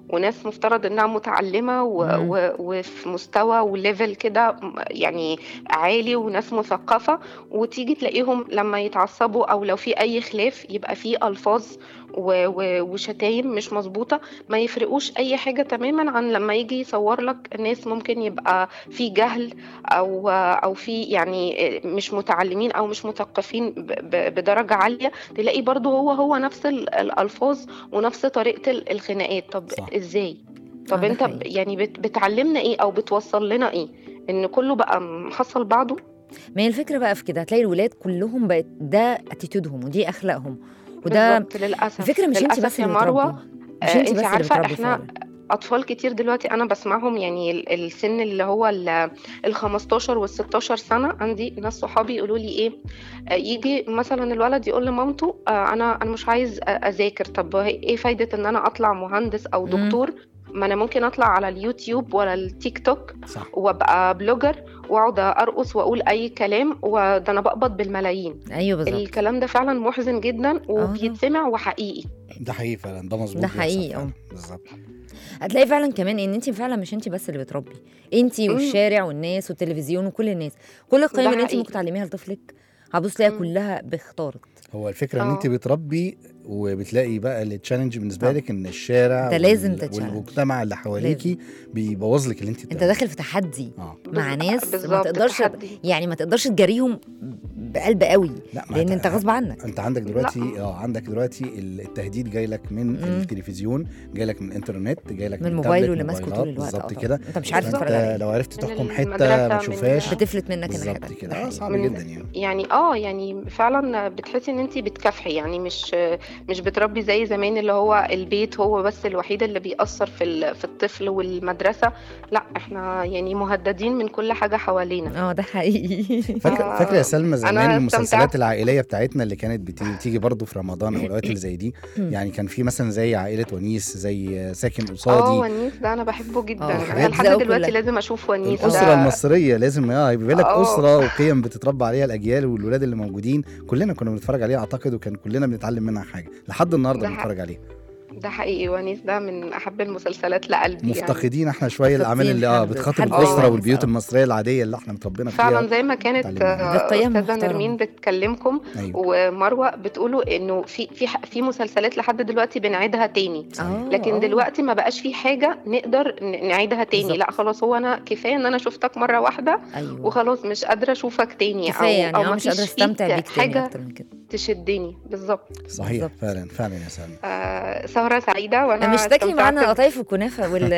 وناس مفترض انها متعلمه و... مم. و... وفي مستوى وليفل كده م- يعني عالي وناس مثقفه وتيجي تلاقيهم لما يتعصبوا او لو في اي خلاف يبقى في الفاظ و... و... وشتايم مش مظبوطه ما يفرقوش اي حاجه تماما عن لما يجي يصور لك ناس ممكن يبقى في جهل او او في يعني مش متعلمين او مش مثقفين ب- ب- بدرجه عاليه تلاقي برضو هو هو نفس ال- الالفاظ ونفس طريقه ال- الخناقات طب صح. ازاي آه، طب ده انت ب- حقيقي. يعني بت- بتعلمنا ايه او بتوصل لنا ايه ان كله بقى محصل بعضه ما هي الفكره بقى في كده هتلاقي الولاد كلهم بقت ده اتيتودهم ودي اخلاقهم وده بالظبط للاسف الفكره مش انت للأسف بس يا اللي مروه بتربي مش آه، انت انت بس اللي عارفه بتربي احنا فعلا اطفال كتير دلوقتي انا بسمعهم يعني ال- السن اللي هو ال ال 15 وال 16 سنه عندي ناس صحابي يقولوا لي ايه آه، يجي مثلا الولد يقول لمامته آه، انا انا مش عايز أ- اذاكر طب هي- ايه فايده ان انا اطلع مهندس او مم. دكتور ما انا ممكن اطلع على اليوتيوب ولا التيك توك صح وابقى بلوجر واقعد ارقص واقول اي كلام وده انا بقبض بالملايين ايوه بالظبط الكلام ده فعلا محزن جدا وبيتسمع وحقيقي ده حقيقي فعلا ده مظبوط ده بيحصل حقيقي، فعلاً. اه. بالظبط هتلاقي فعلا كمان ان انت فعلا مش انت بس اللي بتربي انت مم. والشارع والناس والتلفزيون وكل الناس كل القيم ده اللي انت حقيقي. ممكن تعلميها لطفلك هتبص تلاقيها مم. كلها باختارت هو الفكره ان اه. انت بتربي وبتلاقي بقى التشالنج بالنسبه آه. لك ان الشارع ده لازم وال- تتشالنج. والمجتمع اللي حواليكي بيبوظ لك اللي انت انت بتعمليه. داخل في تحدي اه مع بز- ناس ما بالظبط تقدرش تحدي. يعني ما تقدرش تجاريهم بقلب قوي لا ما لان أنت- انت غصب عنك انت عندك دلوقتي لا. اه عندك دلوقتي التهديد جاي لك من مم. التلفزيون جاي لك من الانترنت جاي لك من من موبايله تابلت، اللي ماسكه طول موبايلات، الوقت بالظبط آه كده طبعاً. انت مش عارف فأنت تتفرج عليه لو عرفت من تحكم حته المدرسة، ما من- تشوفهاش بتفلت منك بالظبط الناحيه كده اه التانية صعب من- جدا يعني يعني اه يعني فعلا بتحسي ان انت بتكافحي يعني مش مش بتربي زي زمان اللي هو البيت هو بس الوحيد اللي بيأثر في ال- في الطفل والمدرسة لا احنا يعني مهددين من كل حاجة حوالينا اه ده حقيقي فاكره آه، فاكره يا سلمى أنا زمان المسلسلات استمتعت. العائليه بتاعتنا اللي كانت بتيجي, بتيجي برضه في رمضان او الاوقات اللي زي دي يعني كان في مثلا زي عائله ونيس زي ساكن اه قصادي ونيس ده انا بحبه جدا آه، أنا الحاجات لحد دي دلوقتي كلها. لازم اشوف ونيس الاسره ده المصريه لازم اه يبقى لك آه. اسره وقيم بتتربى عليها الاجيال والولاد اللي موجودين كلنا كنا بنتفرج عليها اعتقد وكان كلنا بنتعلم منها حاجه لحد النهارده ده حق- بنتفرج عليها ده حقيقي ونيس ده من احب المسلسلات لقلبي يعني مفتقدين احنا شويه الاعمال مفتقدين اللي اه حد- بتخاطب حد الاسره كويس، والبيوت آه. المصريه العاديه اللي احنا متربينا فعلا فيها زي ما كانت اتعلمنا. ده قيم آه، استاذه محترمة. نرمين بتكلمكم ايوه ومروه بتقولوا انه في في ح- في مسلسلات لحد دلوقتي بنعيدها تاني آه، لكن آه. دلوقتي ما بقاش في حاجه نقدر ن- نعيدها تاني بالظبط. لا خلاص هو انا كفايه ان انا شفتك مره واحده ايوه وخلاص مش قادره اشوفك تاني كفايه او يعني او اه ما مش قادره فيش استمتع فيك بيك تاني حاجه اكتر من كده تشدني بالظبط صحيح بالظبط. فعلا فعلا يا سلمى آه سهره سعيده وانا انا مش تاكلي معانا استمتعت قطايف والكنافه وال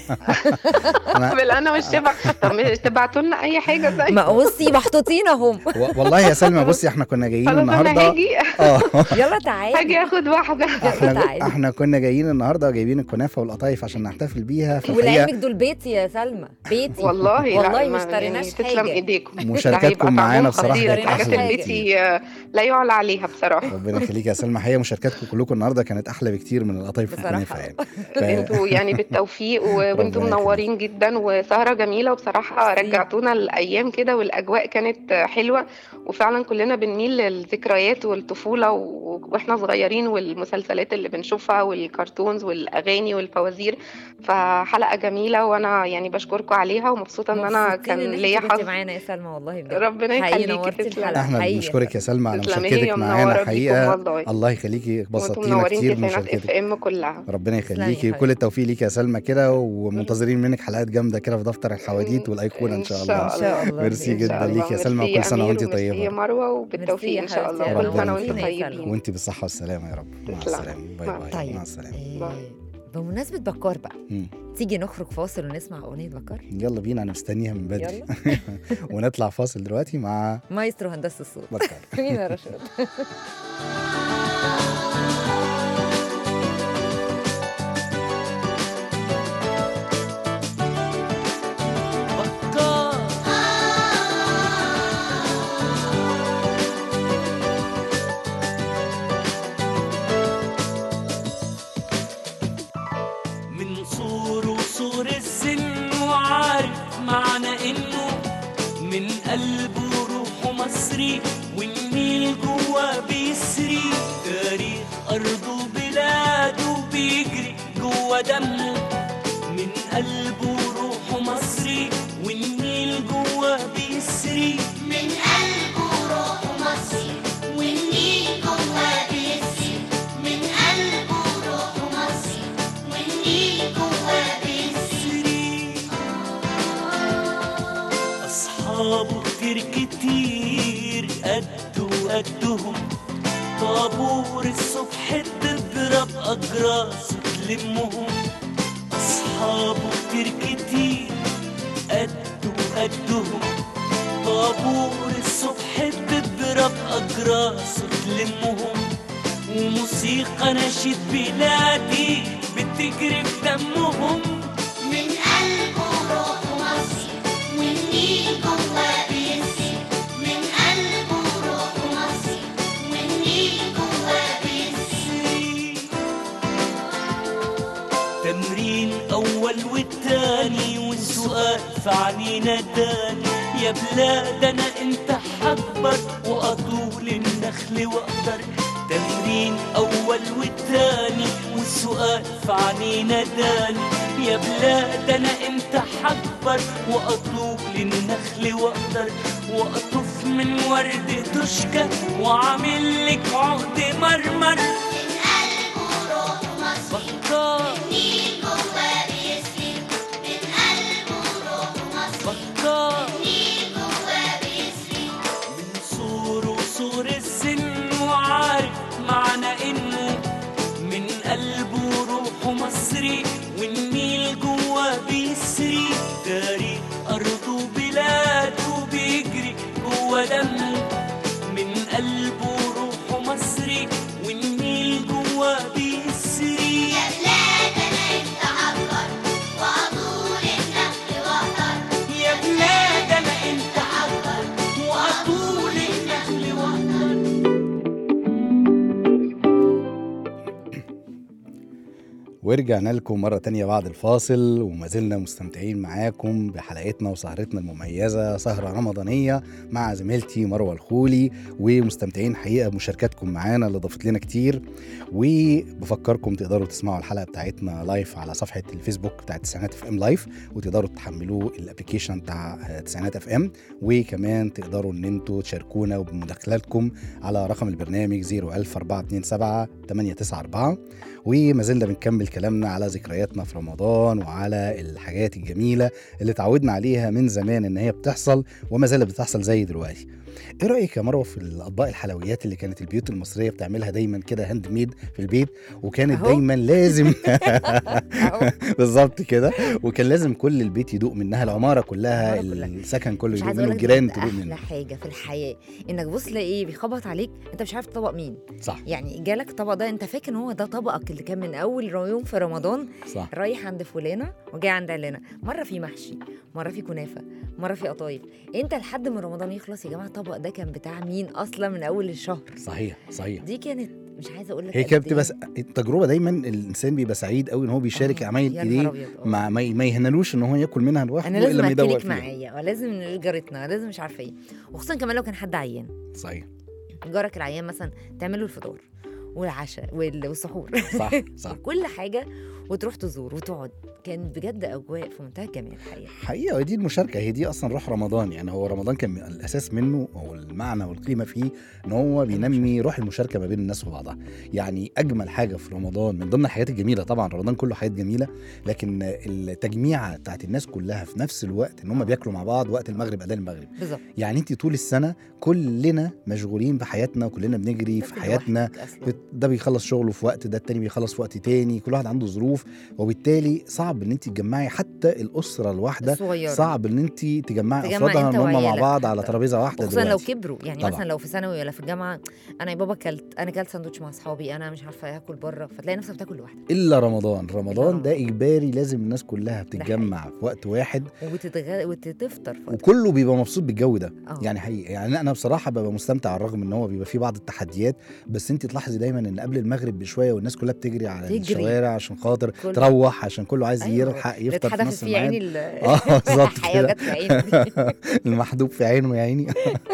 انا بالهنا والشفا طب مش تبعتوا لنا اي حاجه زي ما بصي محطوطين اهم و- والله يا سلمى بصي احنا كنا جايين خلاص انا النهارده هاجي اه يلا تعالي هاجي اخد واحده احنا تعالي. احنا كنا جايين النهارده جايبين الكنافه والقطايف عشان نحتفل بيها في ولعلمك الحقيقه دول بيتي يا سلمى بيتي والله لا والله ما- ما اشتريناش يعني تسلم حاجة. ايديكم ده مشاركاتكم هيبقى معانا طعمهم بصراحة خطير. كانت الحاجات أحلى البيتي آه، لا يعلى عليها بصراحه ربنا يخليك يا سلمى حقيقه مشاركاتكم كلكم النهارده كانت احلى بكتير من القطايف بصراحة. والكنافه يعني ف... انتوا يعني بالتوفيق و- وانتوا ربنا منورين جدا وسهره جميله وبصراحه ميرسي. رجعتونا الايام كده والاجواء كانت حلوه وفعلا كلنا بنميل للذكريات والطفوله و- واحنا صغيرين والمسلسلات اللي بنشوفها والكرتونز والاغاني والفوازير فحلقه جميله وانا يعني بشكركم عليها ومبسوطه ان انا مبسوطين كان إن إنتي ليا كنتي حظ معانا يا سلمى والله بجد ربنا حقيقي يخليكي نورتي تسلمي. الحلقه احنا حقيقي بنشكرك يا سلمى على تسلمي مشاركتك هي معانا منورة بيكم حقيقه والله. الله يخليكي وانتم بسطتينا منورين كتير تسعينات اف بمشاركتك ام كلها ربنا تسلمي يا يخليكي حبيبتي. وكل التوفيق ليك يا سلمى كده ومنتظرين منك حلقات جامده كده في دفتر الحواديت والايقونه ان شاء الله إن شاء الله. ميرسي إن جدا شاء ليك يا سلمى ميرسي وكل سنه أمير وانت وميرسي يا طيبه مروه ميرسي وبالتوفيق يا ان شاء حبيبتي. الله كل ربنا سنه وانتم يخليك. طيبين وانت بالصحه والسلامه يا رب مع تسلم. السلامه باي مع- باي طيب مع السلامه إيه، بمناسبة بكار بقى مم. تيجي نخرج فاصل ونسمع أغنية بكار يلا بينا انا مستنيها من بدري يلا ونطلع فاصل دلوقتي مع مايسترو هندسة الصوت بكار مين يا رشاد من صور وصور السن وعارف معنى انه من قلبه وروحه مصري والنيل جوا بيسري تاريخ ارضه وبلاده بيجري جوا دمه أصحابه كتير كتير قد وقدهم طابور الصبح تضرب أجراس تلمهم أصحابه كتير كتير قد وقدهم طابور الصبح تضرب أجراس تلمهم وموسيقى نشيد بلادي بتجري في دمهم من قلبه روح مصر والنيل جواه بيسري من قلبه روح مصر والنيل جواه بيسري تمرين أول والتاني والسؤال في عنينا تاني يا بلاد أنا أنت حكبر وأطول النخل وأقدر تمرين أول والتاني والسؤال في عنينا تاني يا بلاد أنا أنت حكبر وأطول النخل وأقدر وأطف من ورد تشكى وعامل لك عقد مرمر من قلبه روح مصر بكار والنيل جواه بيسري من قلبه روح مصر بكار والنيل جواه بيسري من صور وصور السن وعارف معنى انه من قلبه روحه مصري والنيل جواه بيسري تاريخ ارضه وبلاده بيجري جوا دمه من قلبه روحه مصري والنيل جواه بيسري يا بلاد انا انت عبر واطول النخل واقدر يا بلاد انا انت عبر واطول النخل واقدر ورجعنا لكم مرة تانية بعد الفاصل وما زلنا مستمتعين معاكم بحلقتنا وسهرتنا المميزة سهرة رمضانية مع زميلتي مروة الخولي ومستمتعين حقيقة بمشاركاتكم معانا اللي ضافت لنا كتير وبفكركم تقدروا تسمعوا الحلقة بتاعتنا لايف على صفحة الفيسبوك بتاعت تسعينات اف ام لايف وتقدروا تحملوه الابلكيشن بتاع آه، تسعينات اف ام وكمان تقدروا ان انتوا تشاركونا بمداخلاتكم على رقم البرنامج 01427 894 وما زلنا بنكمل كلامنا على ذكرياتنا في رمضان وعلى الحاجات الجميله اللي اتعودنا عليها من زمان ان هي بتحصل وما زالت بتحصل زي دلوقتي. ايه رايك يا مروه في الاطباق الحلويات اللي كانت البيوت المصريه بتعملها دايما كده هاند ميد في البيت وكانت أهو. دايما لازم أهو. بالظبط كده وكان لازم كل البيت يدوق منها العماره كلها العمارة كلها. السكن كله مش يدوق عايزه منه اقول لك الجيران بجد تدوق احلى منه حاجه في الحياه انك بص تلاقيه بيخبط عليك انت مش عارف طبق مين صح يعني جالك طبق ده انت فاكر ان هو ده طبقك اللي كان من اول يوم في رمضان صح رايح عند فلانه وجاي عند علانه مره في محشي مره في كنافه مره في قطايف انت لحد ما رمضان يخلص يا جماعه الطبق ده كان بتاع مين اصلا من اول الشهر صحيح صحيح دي كانت مش عايزه اقول لك هي قد كانت بتبقى إيه. س- التجربه دايما الانسان بيبقى سعيد قوي ان هو بيشارك آه، عمايل يا نهار ايديه أبيض، آه. ما ما ي- ما يهنلوش ان هو ياكل منها لوحده انا الا لازم ما يدوق اكلك فيها معايا ولازم جارتنا لازم مش عارفه ايه وخصوصا كمان لو كان حد عيان صحيح جارك العيان مثلا تعمل له الفطار والعشاء وال- والسحور صح صح كل حاجه وتروح تزور وتقعد كانت بجد اجواء في منتهى الجمال الحقيقه حقيقه دي المشاركه هي دي اصلا روح رمضان يعني هو رمضان كان الاساس منه او المعنى والقيمه فيه ان هو بينمي روح المشاركه ما بين الناس وبعضها يعني اجمل حاجه في رمضان من ضمن الحاجات الجميله طبعا رمضان كله حاجات جميله لكن التجميعه بتاعت الناس كلها في نفس الوقت ان هم بياكلوا مع بعض وقت المغرب اذان المغرب بالظبط يعني انت طول السنه كلنا مشغولين بحياتنا وكلنا بنجري في لازم حياتنا لوحدك أصلاً. بت- ده بيخلص شغله في وقت ده التاني بيخلص في وقت تاني كل واحد عنده ظروف وبالتالي صعب ان انت تجمعي حتى الاسره الواحده الصغيره صعب ان انت تجمعي تجمع افرادها أنت ان هم مع وعيالك بعض على حتى. ترابيزه واحده وخصوصا لو دلوقتي كبروا يعني طبعاً. مثلا لو في ثانوي ولا في الجامعه انا يا بابا كلت انا كلت ساندوتش مع اصحابي انا مش عارفه اكل بره فتلاقي نفسك بتاكل لوحدك الا رمضان رمضان رمضان. ده اجباري لازم الناس كلها بتتجمع في وقت واحد وتتغ... وتفطر في وقت وكله بيبقى مبسوط بالجو ده آه. يعني حقيقي يعني انا بصراحه ببقى مستمتع على الرغم ان هو بيبقى فيه بعض التحديات بس انت تلاحظي دايما ان قبل المغرب بشويه والناس كلها بتجري على تجري. الشوارع عشان خاطر كل- تروح عشان كله عايز أيوة. يلحق يفطر في اتحدفت نص في عيني الميعاد ال- اه بالظبط الحياه كده جت في عيني المحدوب في عينه يا عيني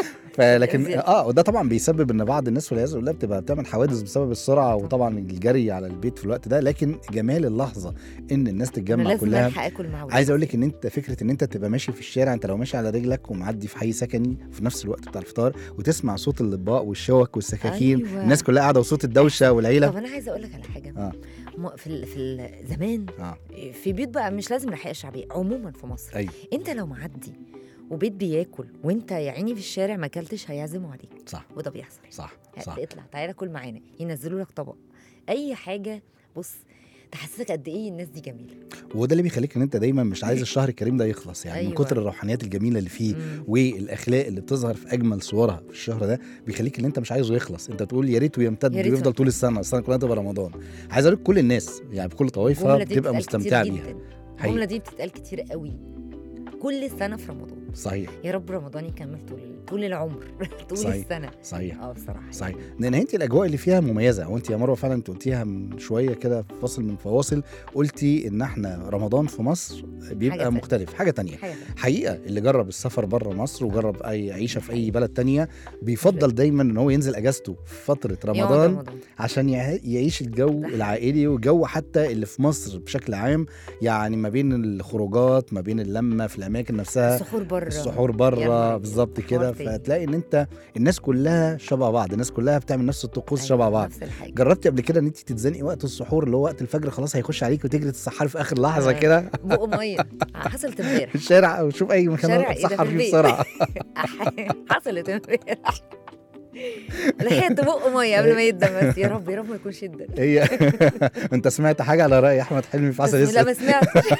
فلكن زين. اه وده طبعا بيسبب ان بعض الناس والعياذ بالله بتبقى بتعمل حوادث بسبب السرعه وطبعا الجري على البيت في الوقت ده لكن جمال اللحظه ان الناس انا تتجمع لازم كلها الحق اكل مع ولادي. عايز اقول لك ان انت فكره ان انت تبقى ماشي في الشارع انت لو ماشي على رجلك ومعدي في حي سكني في نفس الوقت بتاع الفطار وتسمع صوت الاطباق والشوك والسكاكين أيوة. الناس كلها قاعده وصوت الدوشه طب والعيله انا عايزه اقول لك على حاجه آه. م- في ال- في ال- زمان اه في بيوت بقى مش لازم الحقيقه الشعبيه عموما في مصر ايوه انت لو معدي وبيت بياكل وانت يا عيني في الشارع ما اكلتش هيعزموا عليك صح وده بيحصل صح يعني صح اطلع تعالى كل معانا ينزلوا لك طبق اي حاجه بص تحسسك قد ايه الناس دي جميله وده اللي بيخليك ان انت دايما مش عايز الشهر الكريم ده يخلص يعني أيوة. من أيوة. كتر الروحانيات الجميله اللي فيه مم. والاخلاق اللي بتظهر في اجمل صورها في الشهر ده بيخليك ان انت مش عايزه يخلص انت تقول يا ريته يمتد يا ريت ويفضل طول السنه السنه كلها تبقى رمضان عايز اقول لك كل الناس يعني بكل طوائفها الجمله دي بتبقى بتتقال مستمتعه كتير بيها جدا حقيقي. الجمله دي بتتقال كتير قوي كل سنه في رمضان صحيح يا رب رمضان يكمل طول طول العمر طول صحيح. السنه صحيح اه بصراحه صحيح لان انت الاجواء اللي فيها مميزه وانت يا مروه فعلا انت قلتيها من شويه كده في فاصل من فواصل قلتي ان احنا رمضان في مصر حاجة بيبقى تانية. مختلف حاجه تانية حاجه تانية. حقيقه اللي جرب السفر بره مصر وجرب اي عيشه في اي بلد تانية بيفضل دايما ان هو ينزل اجازته في فتره يوم رمضان عشان يع- يعيش الجو العائلي والجو حتى اللي في مصر بشكل عام يعني ما بين الخروجات ما بين اللمه في الاماكن نفسها السحور بره السحور يا بره نهار بالظبط كده حوار تاني. فتلاقي ان انت الناس كلها شبه بعض الناس كلها بتعمل نفس الطقوس شبه بعض نفس الحاجه جربتي قبل كده ان انت تتزنقي وقت السحور اللي هو وقت الفجر خلاص هيخش عليك وتجري تتسحري في اخر لحظه آه. كده بق ميه حصلت امبارح في الشارع او شوف اي مكان شارع إيه ده؟ تسحر في فيه البيت. بسرعه حصلت امبارح لحقت بق ميه قبل ما يدم بس يا رب يا رب ما يكونش يدم هي انت سمعت حاجه على راي احمد حلمي في عسل بس لا اسود ما سمعتش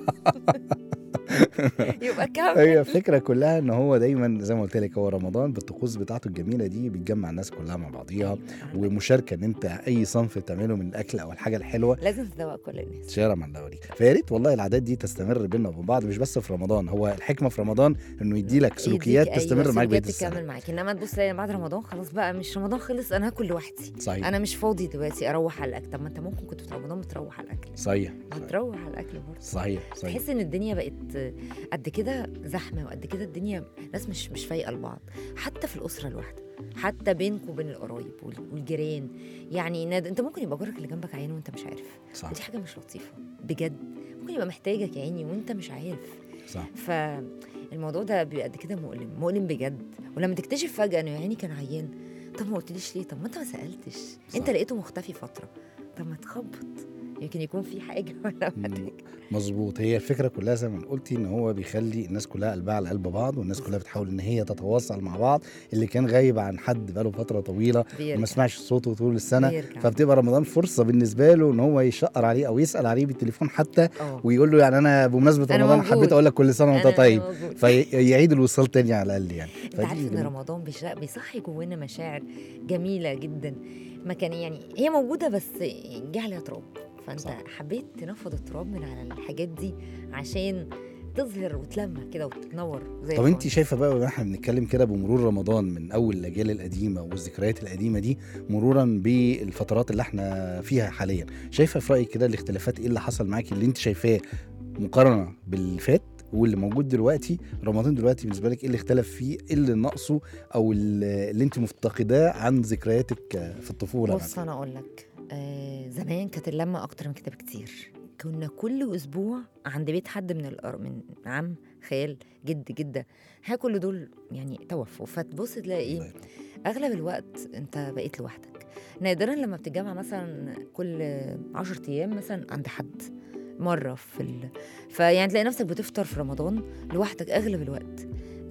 يبقى كمل هي الفكره كلها ان هو دايما زي ما قلت لك هو رمضان بالطقوس بتاعته الجميله دي بتجمع الناس كلها مع بعضيها ومشاركه ان انت اي صنف تعمله من الاكل او الحاجه الحلوه لازم تدوق كل الناس تشير مع الاولي فيا ريت والله العادات دي تستمر بينا وبين بعض مش بس في رمضان هو الحكمه في رمضان انه يدي لك سلوكيات يديك- تستمر أيوة، معاك بقيه سلوكيات السنه تكمل معاك انما تبص تلاقي بعد رمضان خلاص بقى مش رمضان خلص انا هاكل لوحدي صحيح انا مش فاضي دلوقتي اروح على الاكل طب ما انت ممكن كنت في رمضان بتروح على الاكل صحيح ما تروح على الاكل برضه صحيح صحيح تحس ان الدنيا بقت قد كده زحمه وقد كده الدنيا ناس مش مش فايقه لبعض حتى في الاسره الواحده حتى بينك وبين القرايب وال- والجيران يعني ناد... انت ممكن يبقى جارك اللي جنبك عيان وانت مش عارف صح ودي حاجه مش لطيفه بجد ممكن يبقى محتاجك يا عيني وانت مش عارف صح فالموضوع ده بيبقى قد كده مؤلم مؤلم بجد ولما تكتشف فجاه انه يا عيني كان عيان طب ما قلتليش ليه طب ما انت ما سالتش صح. انت لقيته مختفي فتره طب ما تخبط يمكن يكون في حاجه ولا مم. محتاج مظبوط هي الفكره كلها زي ما قلتي ان هو بيخلي الناس كلها قلبها على قلب بعض والناس كلها بتحاول ان هي تتواصل مع بعض اللي كان غايب عن حد بقاله فتره طويله بيرجع. وما سمعش صوته طول السنه بيرجع. فبتبقى رمضان فرصه بالنسبه له ان هو يشقر عليه او يسال عليه بالتليفون حتى اه ويقول له يعني انا بمناسبه أنا رمضان موجود. حبيت اقول لك كل سنه وانت أنا طيب موجود. فيعيد الوصال تاني على الاقل يعني انت فدي عارف ان جميلة. رمضان بيشرق بيصحي جوانا مشاعر جميله جدا ما كان يعني هي موجوده بس جه عليها تراب فانت صح. صح. حبيت تنفض التراب من على الحاجات دي عشان تظهر وتلمع كده وتنور زي طب انت الفل. شايفه بقى واحنا بنتكلم كده بمرور رمضان من اول الاجيال القديمه والذكريات القديمه دي مرورا بالفترات اللي احنا فيها حاليا شايفه في رايك كده الاختلافات ايه اللي حصل معاكي اللي انت شايفاه مقارنه باللي فات واللي موجود دلوقتي رمضان دلوقتي بالنسبه لك ايه اللي اختلف فيه ايه اللي ناقصه او اللي اللي انت مفتقداه عن ذكرياتك في الطفوله بص انا اقول لك آه زمان كانت اللمه اكتر من كده بكتير كنا كل اسبوع عند بيت حد من الأر... من عم خال جد جده هاكل دول يعني توفوا فتبص تلاقي ايه اغلب الوقت انت بقيت لوحدك نادرا لما بتتجمع مثلا كل عشر ايام مثلا عند حد مره في ال... فيعني تلاقي نفسك بتفطر في رمضان لوحدك اغلب الوقت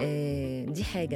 آه دي حاجه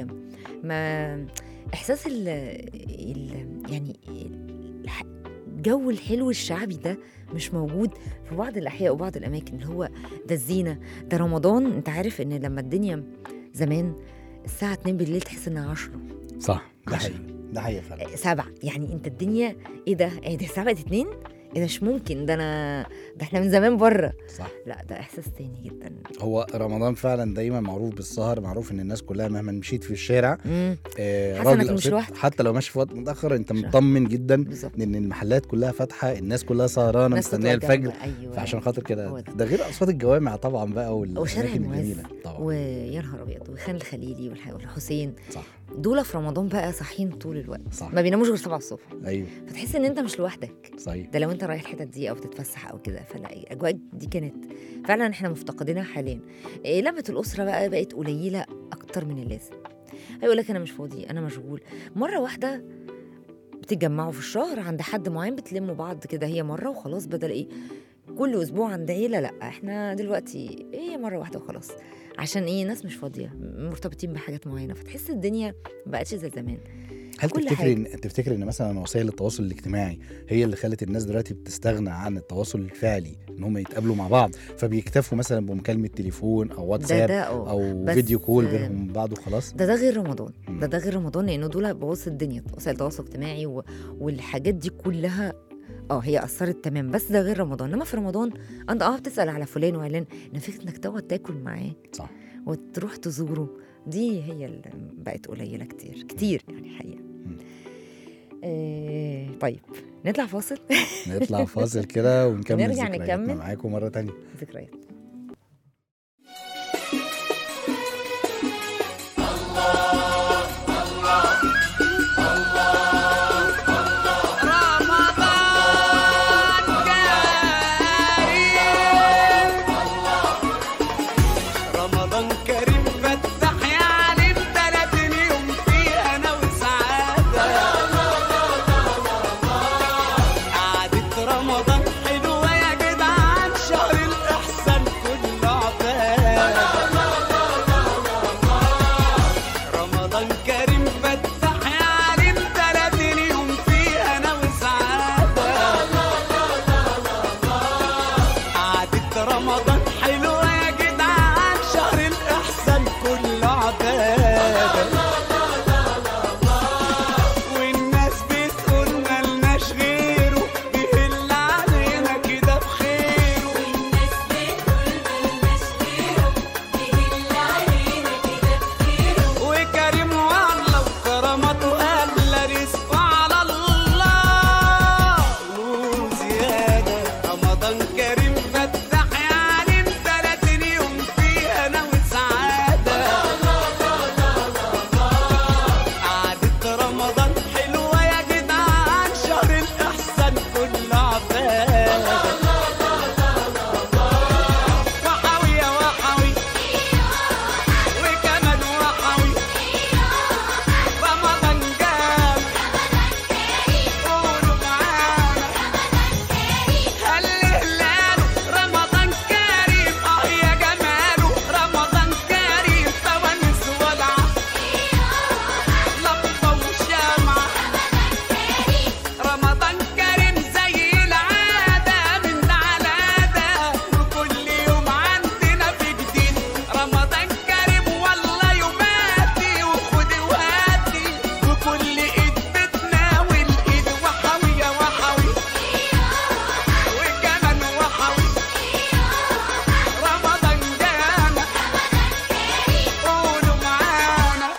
ما احساس ال... ال... يعني الح- الجو الحلو الشعبي ده مش موجود في بعض الاحياء وبعض الاماكن اللي هو ده الزينه ده رمضان انت عارف ان لما الدنيا زمان الساعه 2 بالليل تحس انها 10 صح ده عشان- حقيقي ده حقيقي فعلا سبعة يعني انت الدنيا ايه ده ايه ده الساعه بقت اتنين ايه ده مش ممكن ده انا ده احنا من زمان بره صح لا ده احساس تاني جدا هو رمضان فعلا دايما معروف بالسهر معروف ان الناس كلها مهما مشيت في الشارع مم. آه، حاسة راجل إنك او مش ست لوحدك. حتى لو ماشي في وقت متاخر انت مش مطمن جدا بالظبط لان المحلات كلها فاتحه الناس كلها سهرانه الناس مستنيه تطلع الفجر جنب، ايوه فعشان خاطر كده هو ده. ده غير اصوات الجوامع طبعا بقى وشارع والاماكن المعز الجميله طبعا ويا نهار ابيض وخان الخليلي والح- والحسين صح دول في رمضان بقى صاحيين طول الوقت صح ما بيناموش غير 7 الصبح ايوه فتحس ان انت مش لوحدك صحيح ده لو انت رايح الحتت دي او تتفسح او كده فلا الاجواء دي كانت فعلا احنا مفتقدينها حاليا إيه لمه الاسره بقى بقت قليله اكتر من اللازم هيقول لك انا مش فاضي انا مشغول مره واحده بتتجمعوا في الشهر عند حد معين بتلموا بعض كده هي مره وخلاص بدل ايه كل اسبوع عند عيله لا احنا دلوقتي ايه مره واحده وخلاص عشان ايه ناس مش فاضيه مرتبطين بحاجات معينه فتحس الدنيا ما بقتش زي زمان هل كل تفتكري حاجة. ان تفتكري ان مثلا وسائل التواصل الاجتماعي هي اللي خلت الناس دلوقتي بتستغنى عن التواصل الفعلي ان هم يتقابلوا مع بعض فبيكتفوا مثلا بمكالمه تليفون او ده واتساب ده اه او بس- فيديو كول بينهم بعض وخلاص ده ده غير رمضان مم. ده ده غير رمضان لانه دول بوظ الدنيا وسائل التواصل الاجتماعي و... والحاجات دي كلها اه هي اثرت تمام بس ده غير رمضان انما في رمضان انت اه بتسال على فلان وعلان ان فكره انك تقعد تاكل معاه صح وتروح تزوره دي هي اللي بقت قليله كتير كتير يعني حقيقه آه طيب نطلع فاصل نطلع فاصل كده ونكمل نرجع ذكرياتنا نكمل. معاكم مره تانية ذكريات رمضان كريم فتح يا عليم تلاتين يوم فيه انا وسعادة قعدة رمضان حلوة يا جدعان شهر الإحسان كله عباد رمضان كريم فتح يا عليم تلاتين يوم فيه انا وسعادة قعدة رمضان حلوة يا جدعان شهر الإحسان كله عبادة والناس بتقول ملناش غيره بيهل علينا كده بخيره والناس بتقول ملناش غيره بيهل علينا كده بخيره وكريم والله وكرامته أغلى رزقه على الله وزيادة رمضان كريم فتح يا عليم تلاتين يوم فيه أنا وسعادة قعدة رمضان حلوة يا جدعان شهر الإحسان كله عباد وحوي يا وحوي وكمان وحوي رمضان جاب قولوا معانا هل هلاله رمضان كريم اه يا جماله رمضان كريم فوانيس ولعة لمبة وشمعة رمضان كريم زي العادة من ده على ده وكل يوم عندنا في جديد رمضان كريم والله يوماتي وخدي وهاتي وكل ايد بتناول ايد وحوي يا وحوي وكمان وحوي رمضان جانا قولوا معانا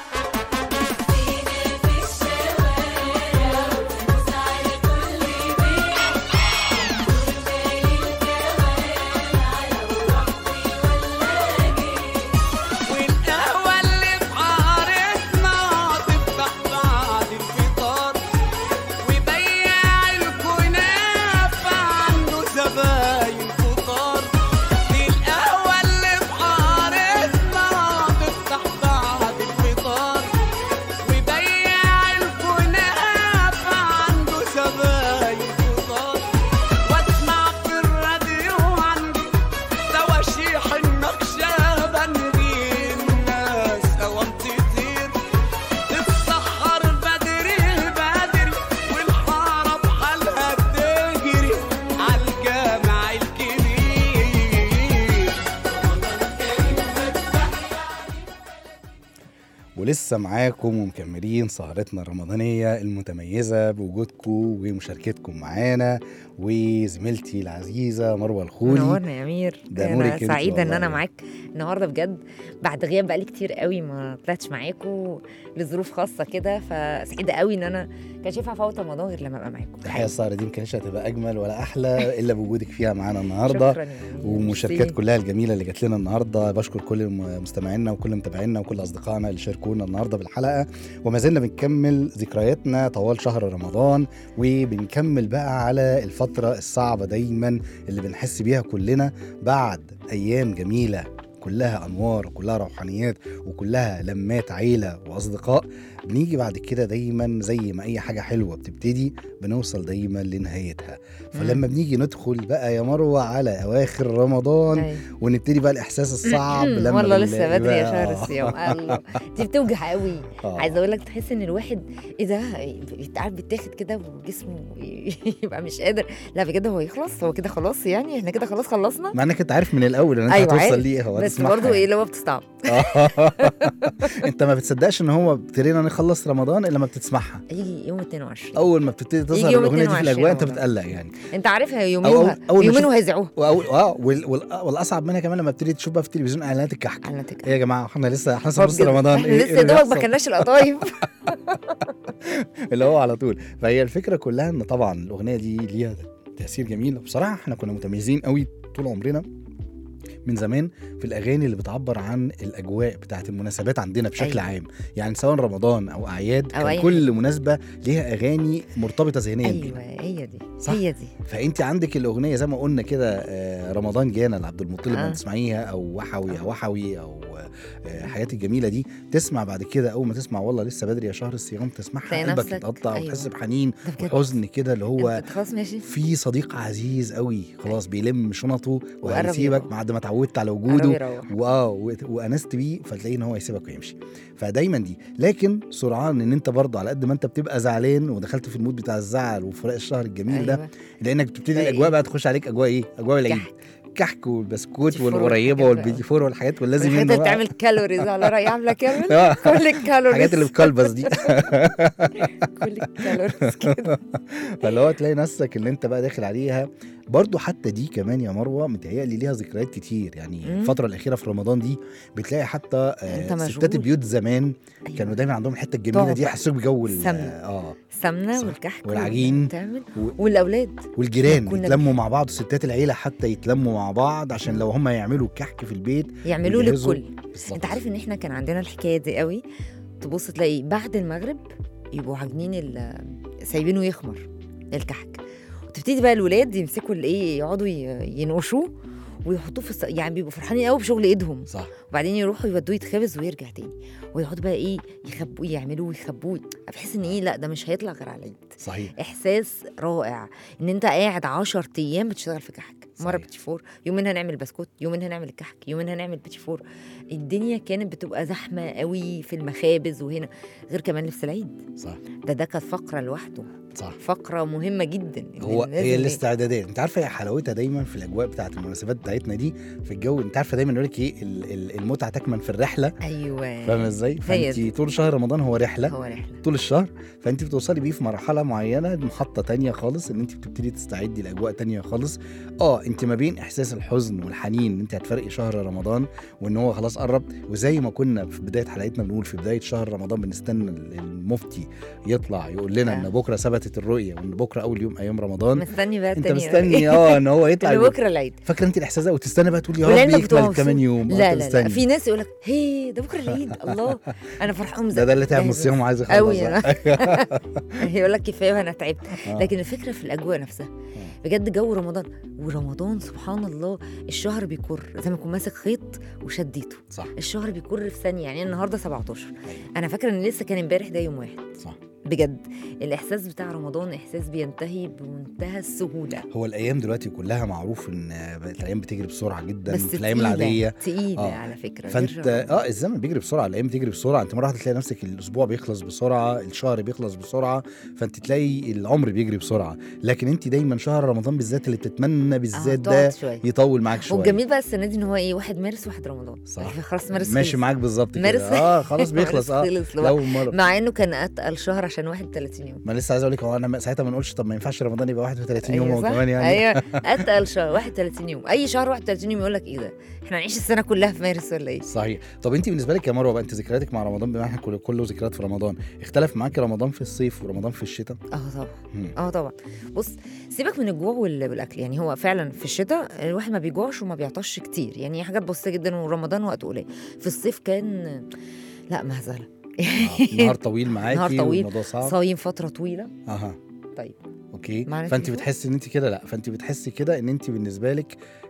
والقهوة اللي في حارتنا تفتح بعد الفطار وبياع الكنافة عنده زباين كتار دي القهوة اللي في حارتنا تفتح بعد الفطار وبياع الكنافة عنده زباين كتار واسمع في الراديو عندي تواشيح النقشبندي الناس اوام تطير تتسحر بدري بدري والحارة بحالها بتجري عالجامع الكبير ولسه معاكم ومكملين سهرتنا الرمضانية المتميزة بوجودكم ومشاركتكم معانا وزميلتي العزيزة مروة الخولي نورنا يا امير ده انا نورك انت سعيده ان والله. انا معاك النهارده بجد بعد غياب بقالي كتير قوي ما طلعتش معاكم لظروف خاصه كده فسعيده قوي ان انا كان ينفع افوت رمضان غير لما ابقى معاكم الحقيقة السهرة دي ما كانتش هتبقى أجمل ولا أحلى إلا بوجودك فيها معانا النهاردة شكرا يا أمير. ومشاركات ميرسي. كلها الجميله اللي جات لنا النهارده بشكر كل م- مستمعينا وكل متابعينا وكل اصدقائنا اللي شاركونا النهارده بالحلقه وما زلنا بنكمل ذكرياتنا طوال شهر رمضان وبنكمل بقى على الفتره الصعبه دايما اللي بنحس بيها كلنا بعد ايام جميله كلها انوار وكلها روحانيات وكلها لمات عيله واصدقاء بنيجي بعد كده دايما زي ما اي حاجه حلوه بتبتدي بنوصل دايما لنهايتها فلما بنيجي ندخل بقى يا مروه على اواخر رمضان أيوة. ونبتدي بقى الاحساس الصعب لما والله بنلاقي لسه بدري يا بقى- شهر الصيام الله دي بتوجع قوي آه. عايزه اقول لك تحس ان الواحد ايه ده عارف بيتاخد كده وجسمه يبقى مش قادر لا بجد هو يخلص هو كده خلاص يعني احنا كده خلاص خلصنا مع انك انت عارف من الاول ان انت أيوة هتوصل عارف. ليه هو بس هتسمعها برضه ايه اللي هو بتستعب انت ما بتصدقش ان هو ابتدينا نخلص رمضان الا لما بتسمعها يجي يوم 22 اول ما بتبتدي تظهر يوم الاغنيه دي في 22 الاجواء انت والله. بتقلق يعني انت عارفها يومين أو- وه... أول ما يومين تشوف- وهيزعوها واول اه وال... وال... والاصعب منها كمان لما بتبتدي تشوف بقى في التلفزيون اعلانات الكحك على فكره ايه يا جماعه احنا لسه احنا لسه هو في نص بجد. رمضان احنا ايه لسه إيه يا اللي دوبك ما بيحصل؟ كلناش القطايف اللي هو على طول فهي الفكره كلها ان طبعا الاغنيه دي ليها تاثير جميل بصراحه احنا كنا متميزين قوي طول عمرنا من زمان في الاغاني اللي بتعبر عن الاجواء بتاعت المناسبات عندنا بشكل أيوة. عام يعني سواء رمضان او اعياد أو كان أي كل مناسبه ليها اغاني مرتبطه ذهنيا ايوه بينا هي دي صح. هي دي فانت عندك الاغنيه زي ما قلنا كده آه، رمضان جانا لعبد المطلب آه. لما تسمعيها او وحوي يا وحوي او آه، حياتي الجميله دي تسمع بعد كده اول ما تسمع والله لسه بدري يا شهر الصيام تسمعها تلاقي قلبك نفسك- يتقطع أيوة. وتحس بحنين ده بجد وحزن كده اللي هو انت خلاص ماشي في صديق عزيز قوي خلاص بيلم شنطه وقرب وهيسيبك يروح. بعد ما اتعودت على قرب وجوده يروح واه و- وانست بيه فتلاقيه ان هو يسيبك ويمشي فدايما دي لكن سرعان ان انت برضه على قد ما انت بتبقى زعلان ودخلت في المود بتاع الزعل وفراق الشهر الجميل ده أيوة. لانك بتبتدي تلاقي الاجواء إيه؟ بقى تخش عليك اجواء ايه اجواء العيد كحك. كحك والبسكوت بيتي فور والقريبه والحاجات والبيتي فور والحاجات واللازم الحاجات منه اللي بقى. بتعمل كالوريز على رأي عامله كامل آه. كل الكالوريز الحاجات اللي بتكلبس دي كل الكالوريز كده فاللي هو تلاقي نفسك اللي انت بقى داخل عليها برضو حتى دي كمان يا مروه متهيألي ليها ذكريات كتير يعني مم. الفتره الاخيره في رمضان دي بتلاقي حتى انت آه مشغول. ستات البيوت زمان أيوة. كانوا دايما عندهم الحته الجميله تقعد دي بقى. يحسوك بجو ال- السمنة. اه السمنه صح. والكحك والعجين. تعمل و- والاولاد والجيران كنا يتلموا مع بعض ستات العيله حتى يتلموا مع بعض عشان لو هم يعملوا كحك في البيت يعملوا يجهزوا. للكل بالظبط انت عارف ان احنا كان عندنا الحكايه دي قوي تبص تلاقي بعد المغرب يبقوا عاجنين ال- سايبينه يخمر الكحك وتبتدي بقى الولاد يمسكوا الايه يقعدوا ي- ينقشوه ويحطوه في الص... يعني بيبقوا فرحانين قوي بشغل ايدهم صح وبعدين يروحوا يودوه يتخبز ويرجع تاني ويقعدوا بقى ايه يخبوه يعملوه ويخبوه بحس ان ايه لا ده مش هيطلع غير على العيد صحيح احساس رائع ان انت قاعد 10 ايام بتشتغل في كحك مره صحيح. بيتي فور يومين هنعمل بسكوت يومين هنعمل الكحك يومين هنعمل بيتي فور الدنيا كانت بتبقى زحمه قوي في المخابز وهنا غير كمان لبس العيد صح ده ده كانت فقره لوحده صح فقره مهمه جدا إن هو لازم هي إيه؟ الاستعدادات انت عارفه هي حلاوتها دايما في الاجواء بتاعت المناسبات بتاعتنا دي في الجو انت عارفه دايما يقول لك ايه ال- ال- المتعه تكمن في الرحله ايوه فاهمه ازاي؟ هي فانت طول شهر رمضان هو رحله هو رحله طول الشهر فانت بتوصلي بيه في مرحله معينه محطه تانية خالص ان انت بتبتدي تستعدي لاجواء تانية خالص اه انت ما بين احساس الحزن والحنين ان انت هتفرقي شهر رمضان وان هو خلاص قرب وزي ما كنا في بدايه حلقتنا بنقول في بدايه شهر رمضان بنستنى المفتي يطلع يقول لنا آه. ان بكره ثبتت الرؤيه وان بكره اول يوم ايام رمضان مستني بقى انت التاني مستني اه ان هو يطلع إن يقول- بكره العيد فاكره انت الاحساس ده وتستنى بقى تقول يا ولعلمك رب بتبقى يكمل كمان مبسوط. يوم آه، لا أنت لا لا مستني. في ناس يقول لك هي ده بكره العيد الله انا فرحان ده ده اللي تعب من جاهز. الصيام وعايز يخلص قوي بقى. يقول لك كفايه انا تعبت آه. لكن الفكره في الاجواء نفسها بجد جو رمضان ورمضان سبحان الله الشهر بيكر زي ما يكون ماسك خيط وشديته صح الشهر بيكر في ثانيه يعني النهارده 17 انا فاكره ان لسه كان امبارح ده يوم واحد صح بجد الاحساس بتاع رمضان احساس بينتهي بمنتهى السهوله هو الايام دلوقتي كلها معروف ان بقت الايام بتجري بسرعه جدا بس في الايام تقيلة- العاديه تقيله آه. على فكره غير فانت رمضان. اه الزمن بيجري بسرعه الايام بتجري بسرعه انت مره واحده تلاقي نفسك الاسبوع بيخلص بسرعه الشهر بيخلص بسرعه فانت تلاقي العمر بيجري بسرعه لكن انت دايما شهر رمضان بالذات اللي بتتمنى بالذات تقعد ده شوية. يطول معاك شويه والجميل بقى السنه دي ان هو ايه واحد مارس واحد رمضان صح. خلاص مارس ماشي خلص. معاك بالظبط مارس كده اه خلاص بيخلص اه خلص لو مره مع انه كان اتقل شهر عشان 31 يوم ما لسه عايز اقول لك هو انا ساعتها ما نقولش طب ما ينفعش رمضان يبقى 31 يوم هو صح؟ كمان يعني ايوه اتقل شهر 31 يوم اي شهر 31 يوم يقول لك ايه ده احنا هنعيش السنه كلها في مارس ولا ايه صحيح طب انت بالنسبه لك يا مروه بقى انت ذكرياتك مع رمضان بما احنا كل- كله ذكريات في رمضان اختلف معاك رمضان في الصيف ورمضان في الشتاء اه طبعا مم. اه طبعا بص سيبك من الجوع وال- والاكل يعني هو فعلا في الشتاء الواحد ما بيجوعش وما بيعطش كتير يعني حاجات بسيطه جدا ورمضان وقت قليل في الصيف كان لا مهزله آه. نهار طويل معاكي نهار طويل والموضوع صعب صايم فتره طويله اها طيب اوكي معانا فانت تليفون؟ بتحسي ان انت كده لا فانت بتحسي كده ان انت بالنسبه لك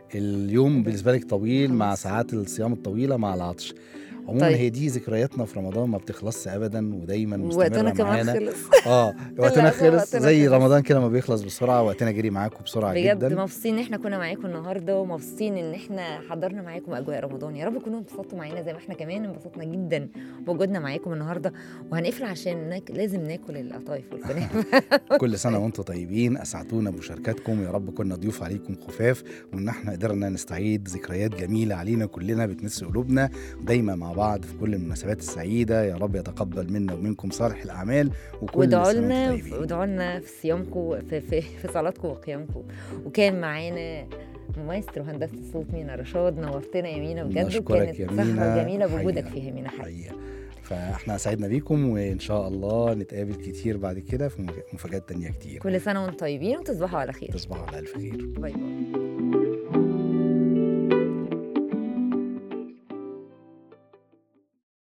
اليوم بالنسبه لك طويل مع خلاص. ساعات الصيام الطويله مع العطش عموما طيب. هي دي ذكرياتنا في رمضان ما بتخلصش ابدا ودايما مستمره وقتنا كمان معانا خلص اه وقتنا لا، خلص وقتنا زي خلص. رمضان كده ما بيخلص بسرعه وقتنا جري معاكم بسرعه بجد جدا مبسوطين ان احنا كنا معاكم النهارده ومبسوطين ان احنا حضرنا معاكم اجواء رمضان يا رب تكونوا انبسطتوا معانا زي ما احنا كمان انبسطنا جدا بوجودنا معاكم النهارده وهنقفل عشان ناك... لازم ناكل القطايف والكنافه كل سنه وانتم طيبين اسعدونا بمشاركاتكم يا رب كنا ضيوف عليكم خفاف وان احنا قدرنا نستعيد ذكريات جميله علينا كلنا بتمس قلوبنا دايما مع بعض في كل المناسبات السعيده يا رب يتقبل منا ومنكم صالح الاعمال وكل وادعوا سنة لنا وانتم طيبين. وادعوا لنا في صيامكم في, في, في صلاتكم وقيامكم وكان معانا مايسترو هندسه الصوت مينا رشاد نورتنا يا مينا بجد نشكرك وكانت يا سهره مينا. جميله بوجودك حقيقة. فيها يا مينا حقيقي حقيقة فاحنا سعدنا بيكم وان شاء الله نتقابل كتير بعد كده في مفاجآت تانية كتير كل سنه وانتم طيبين وتصبحوا على خير تصبحوا على الف خير باي باي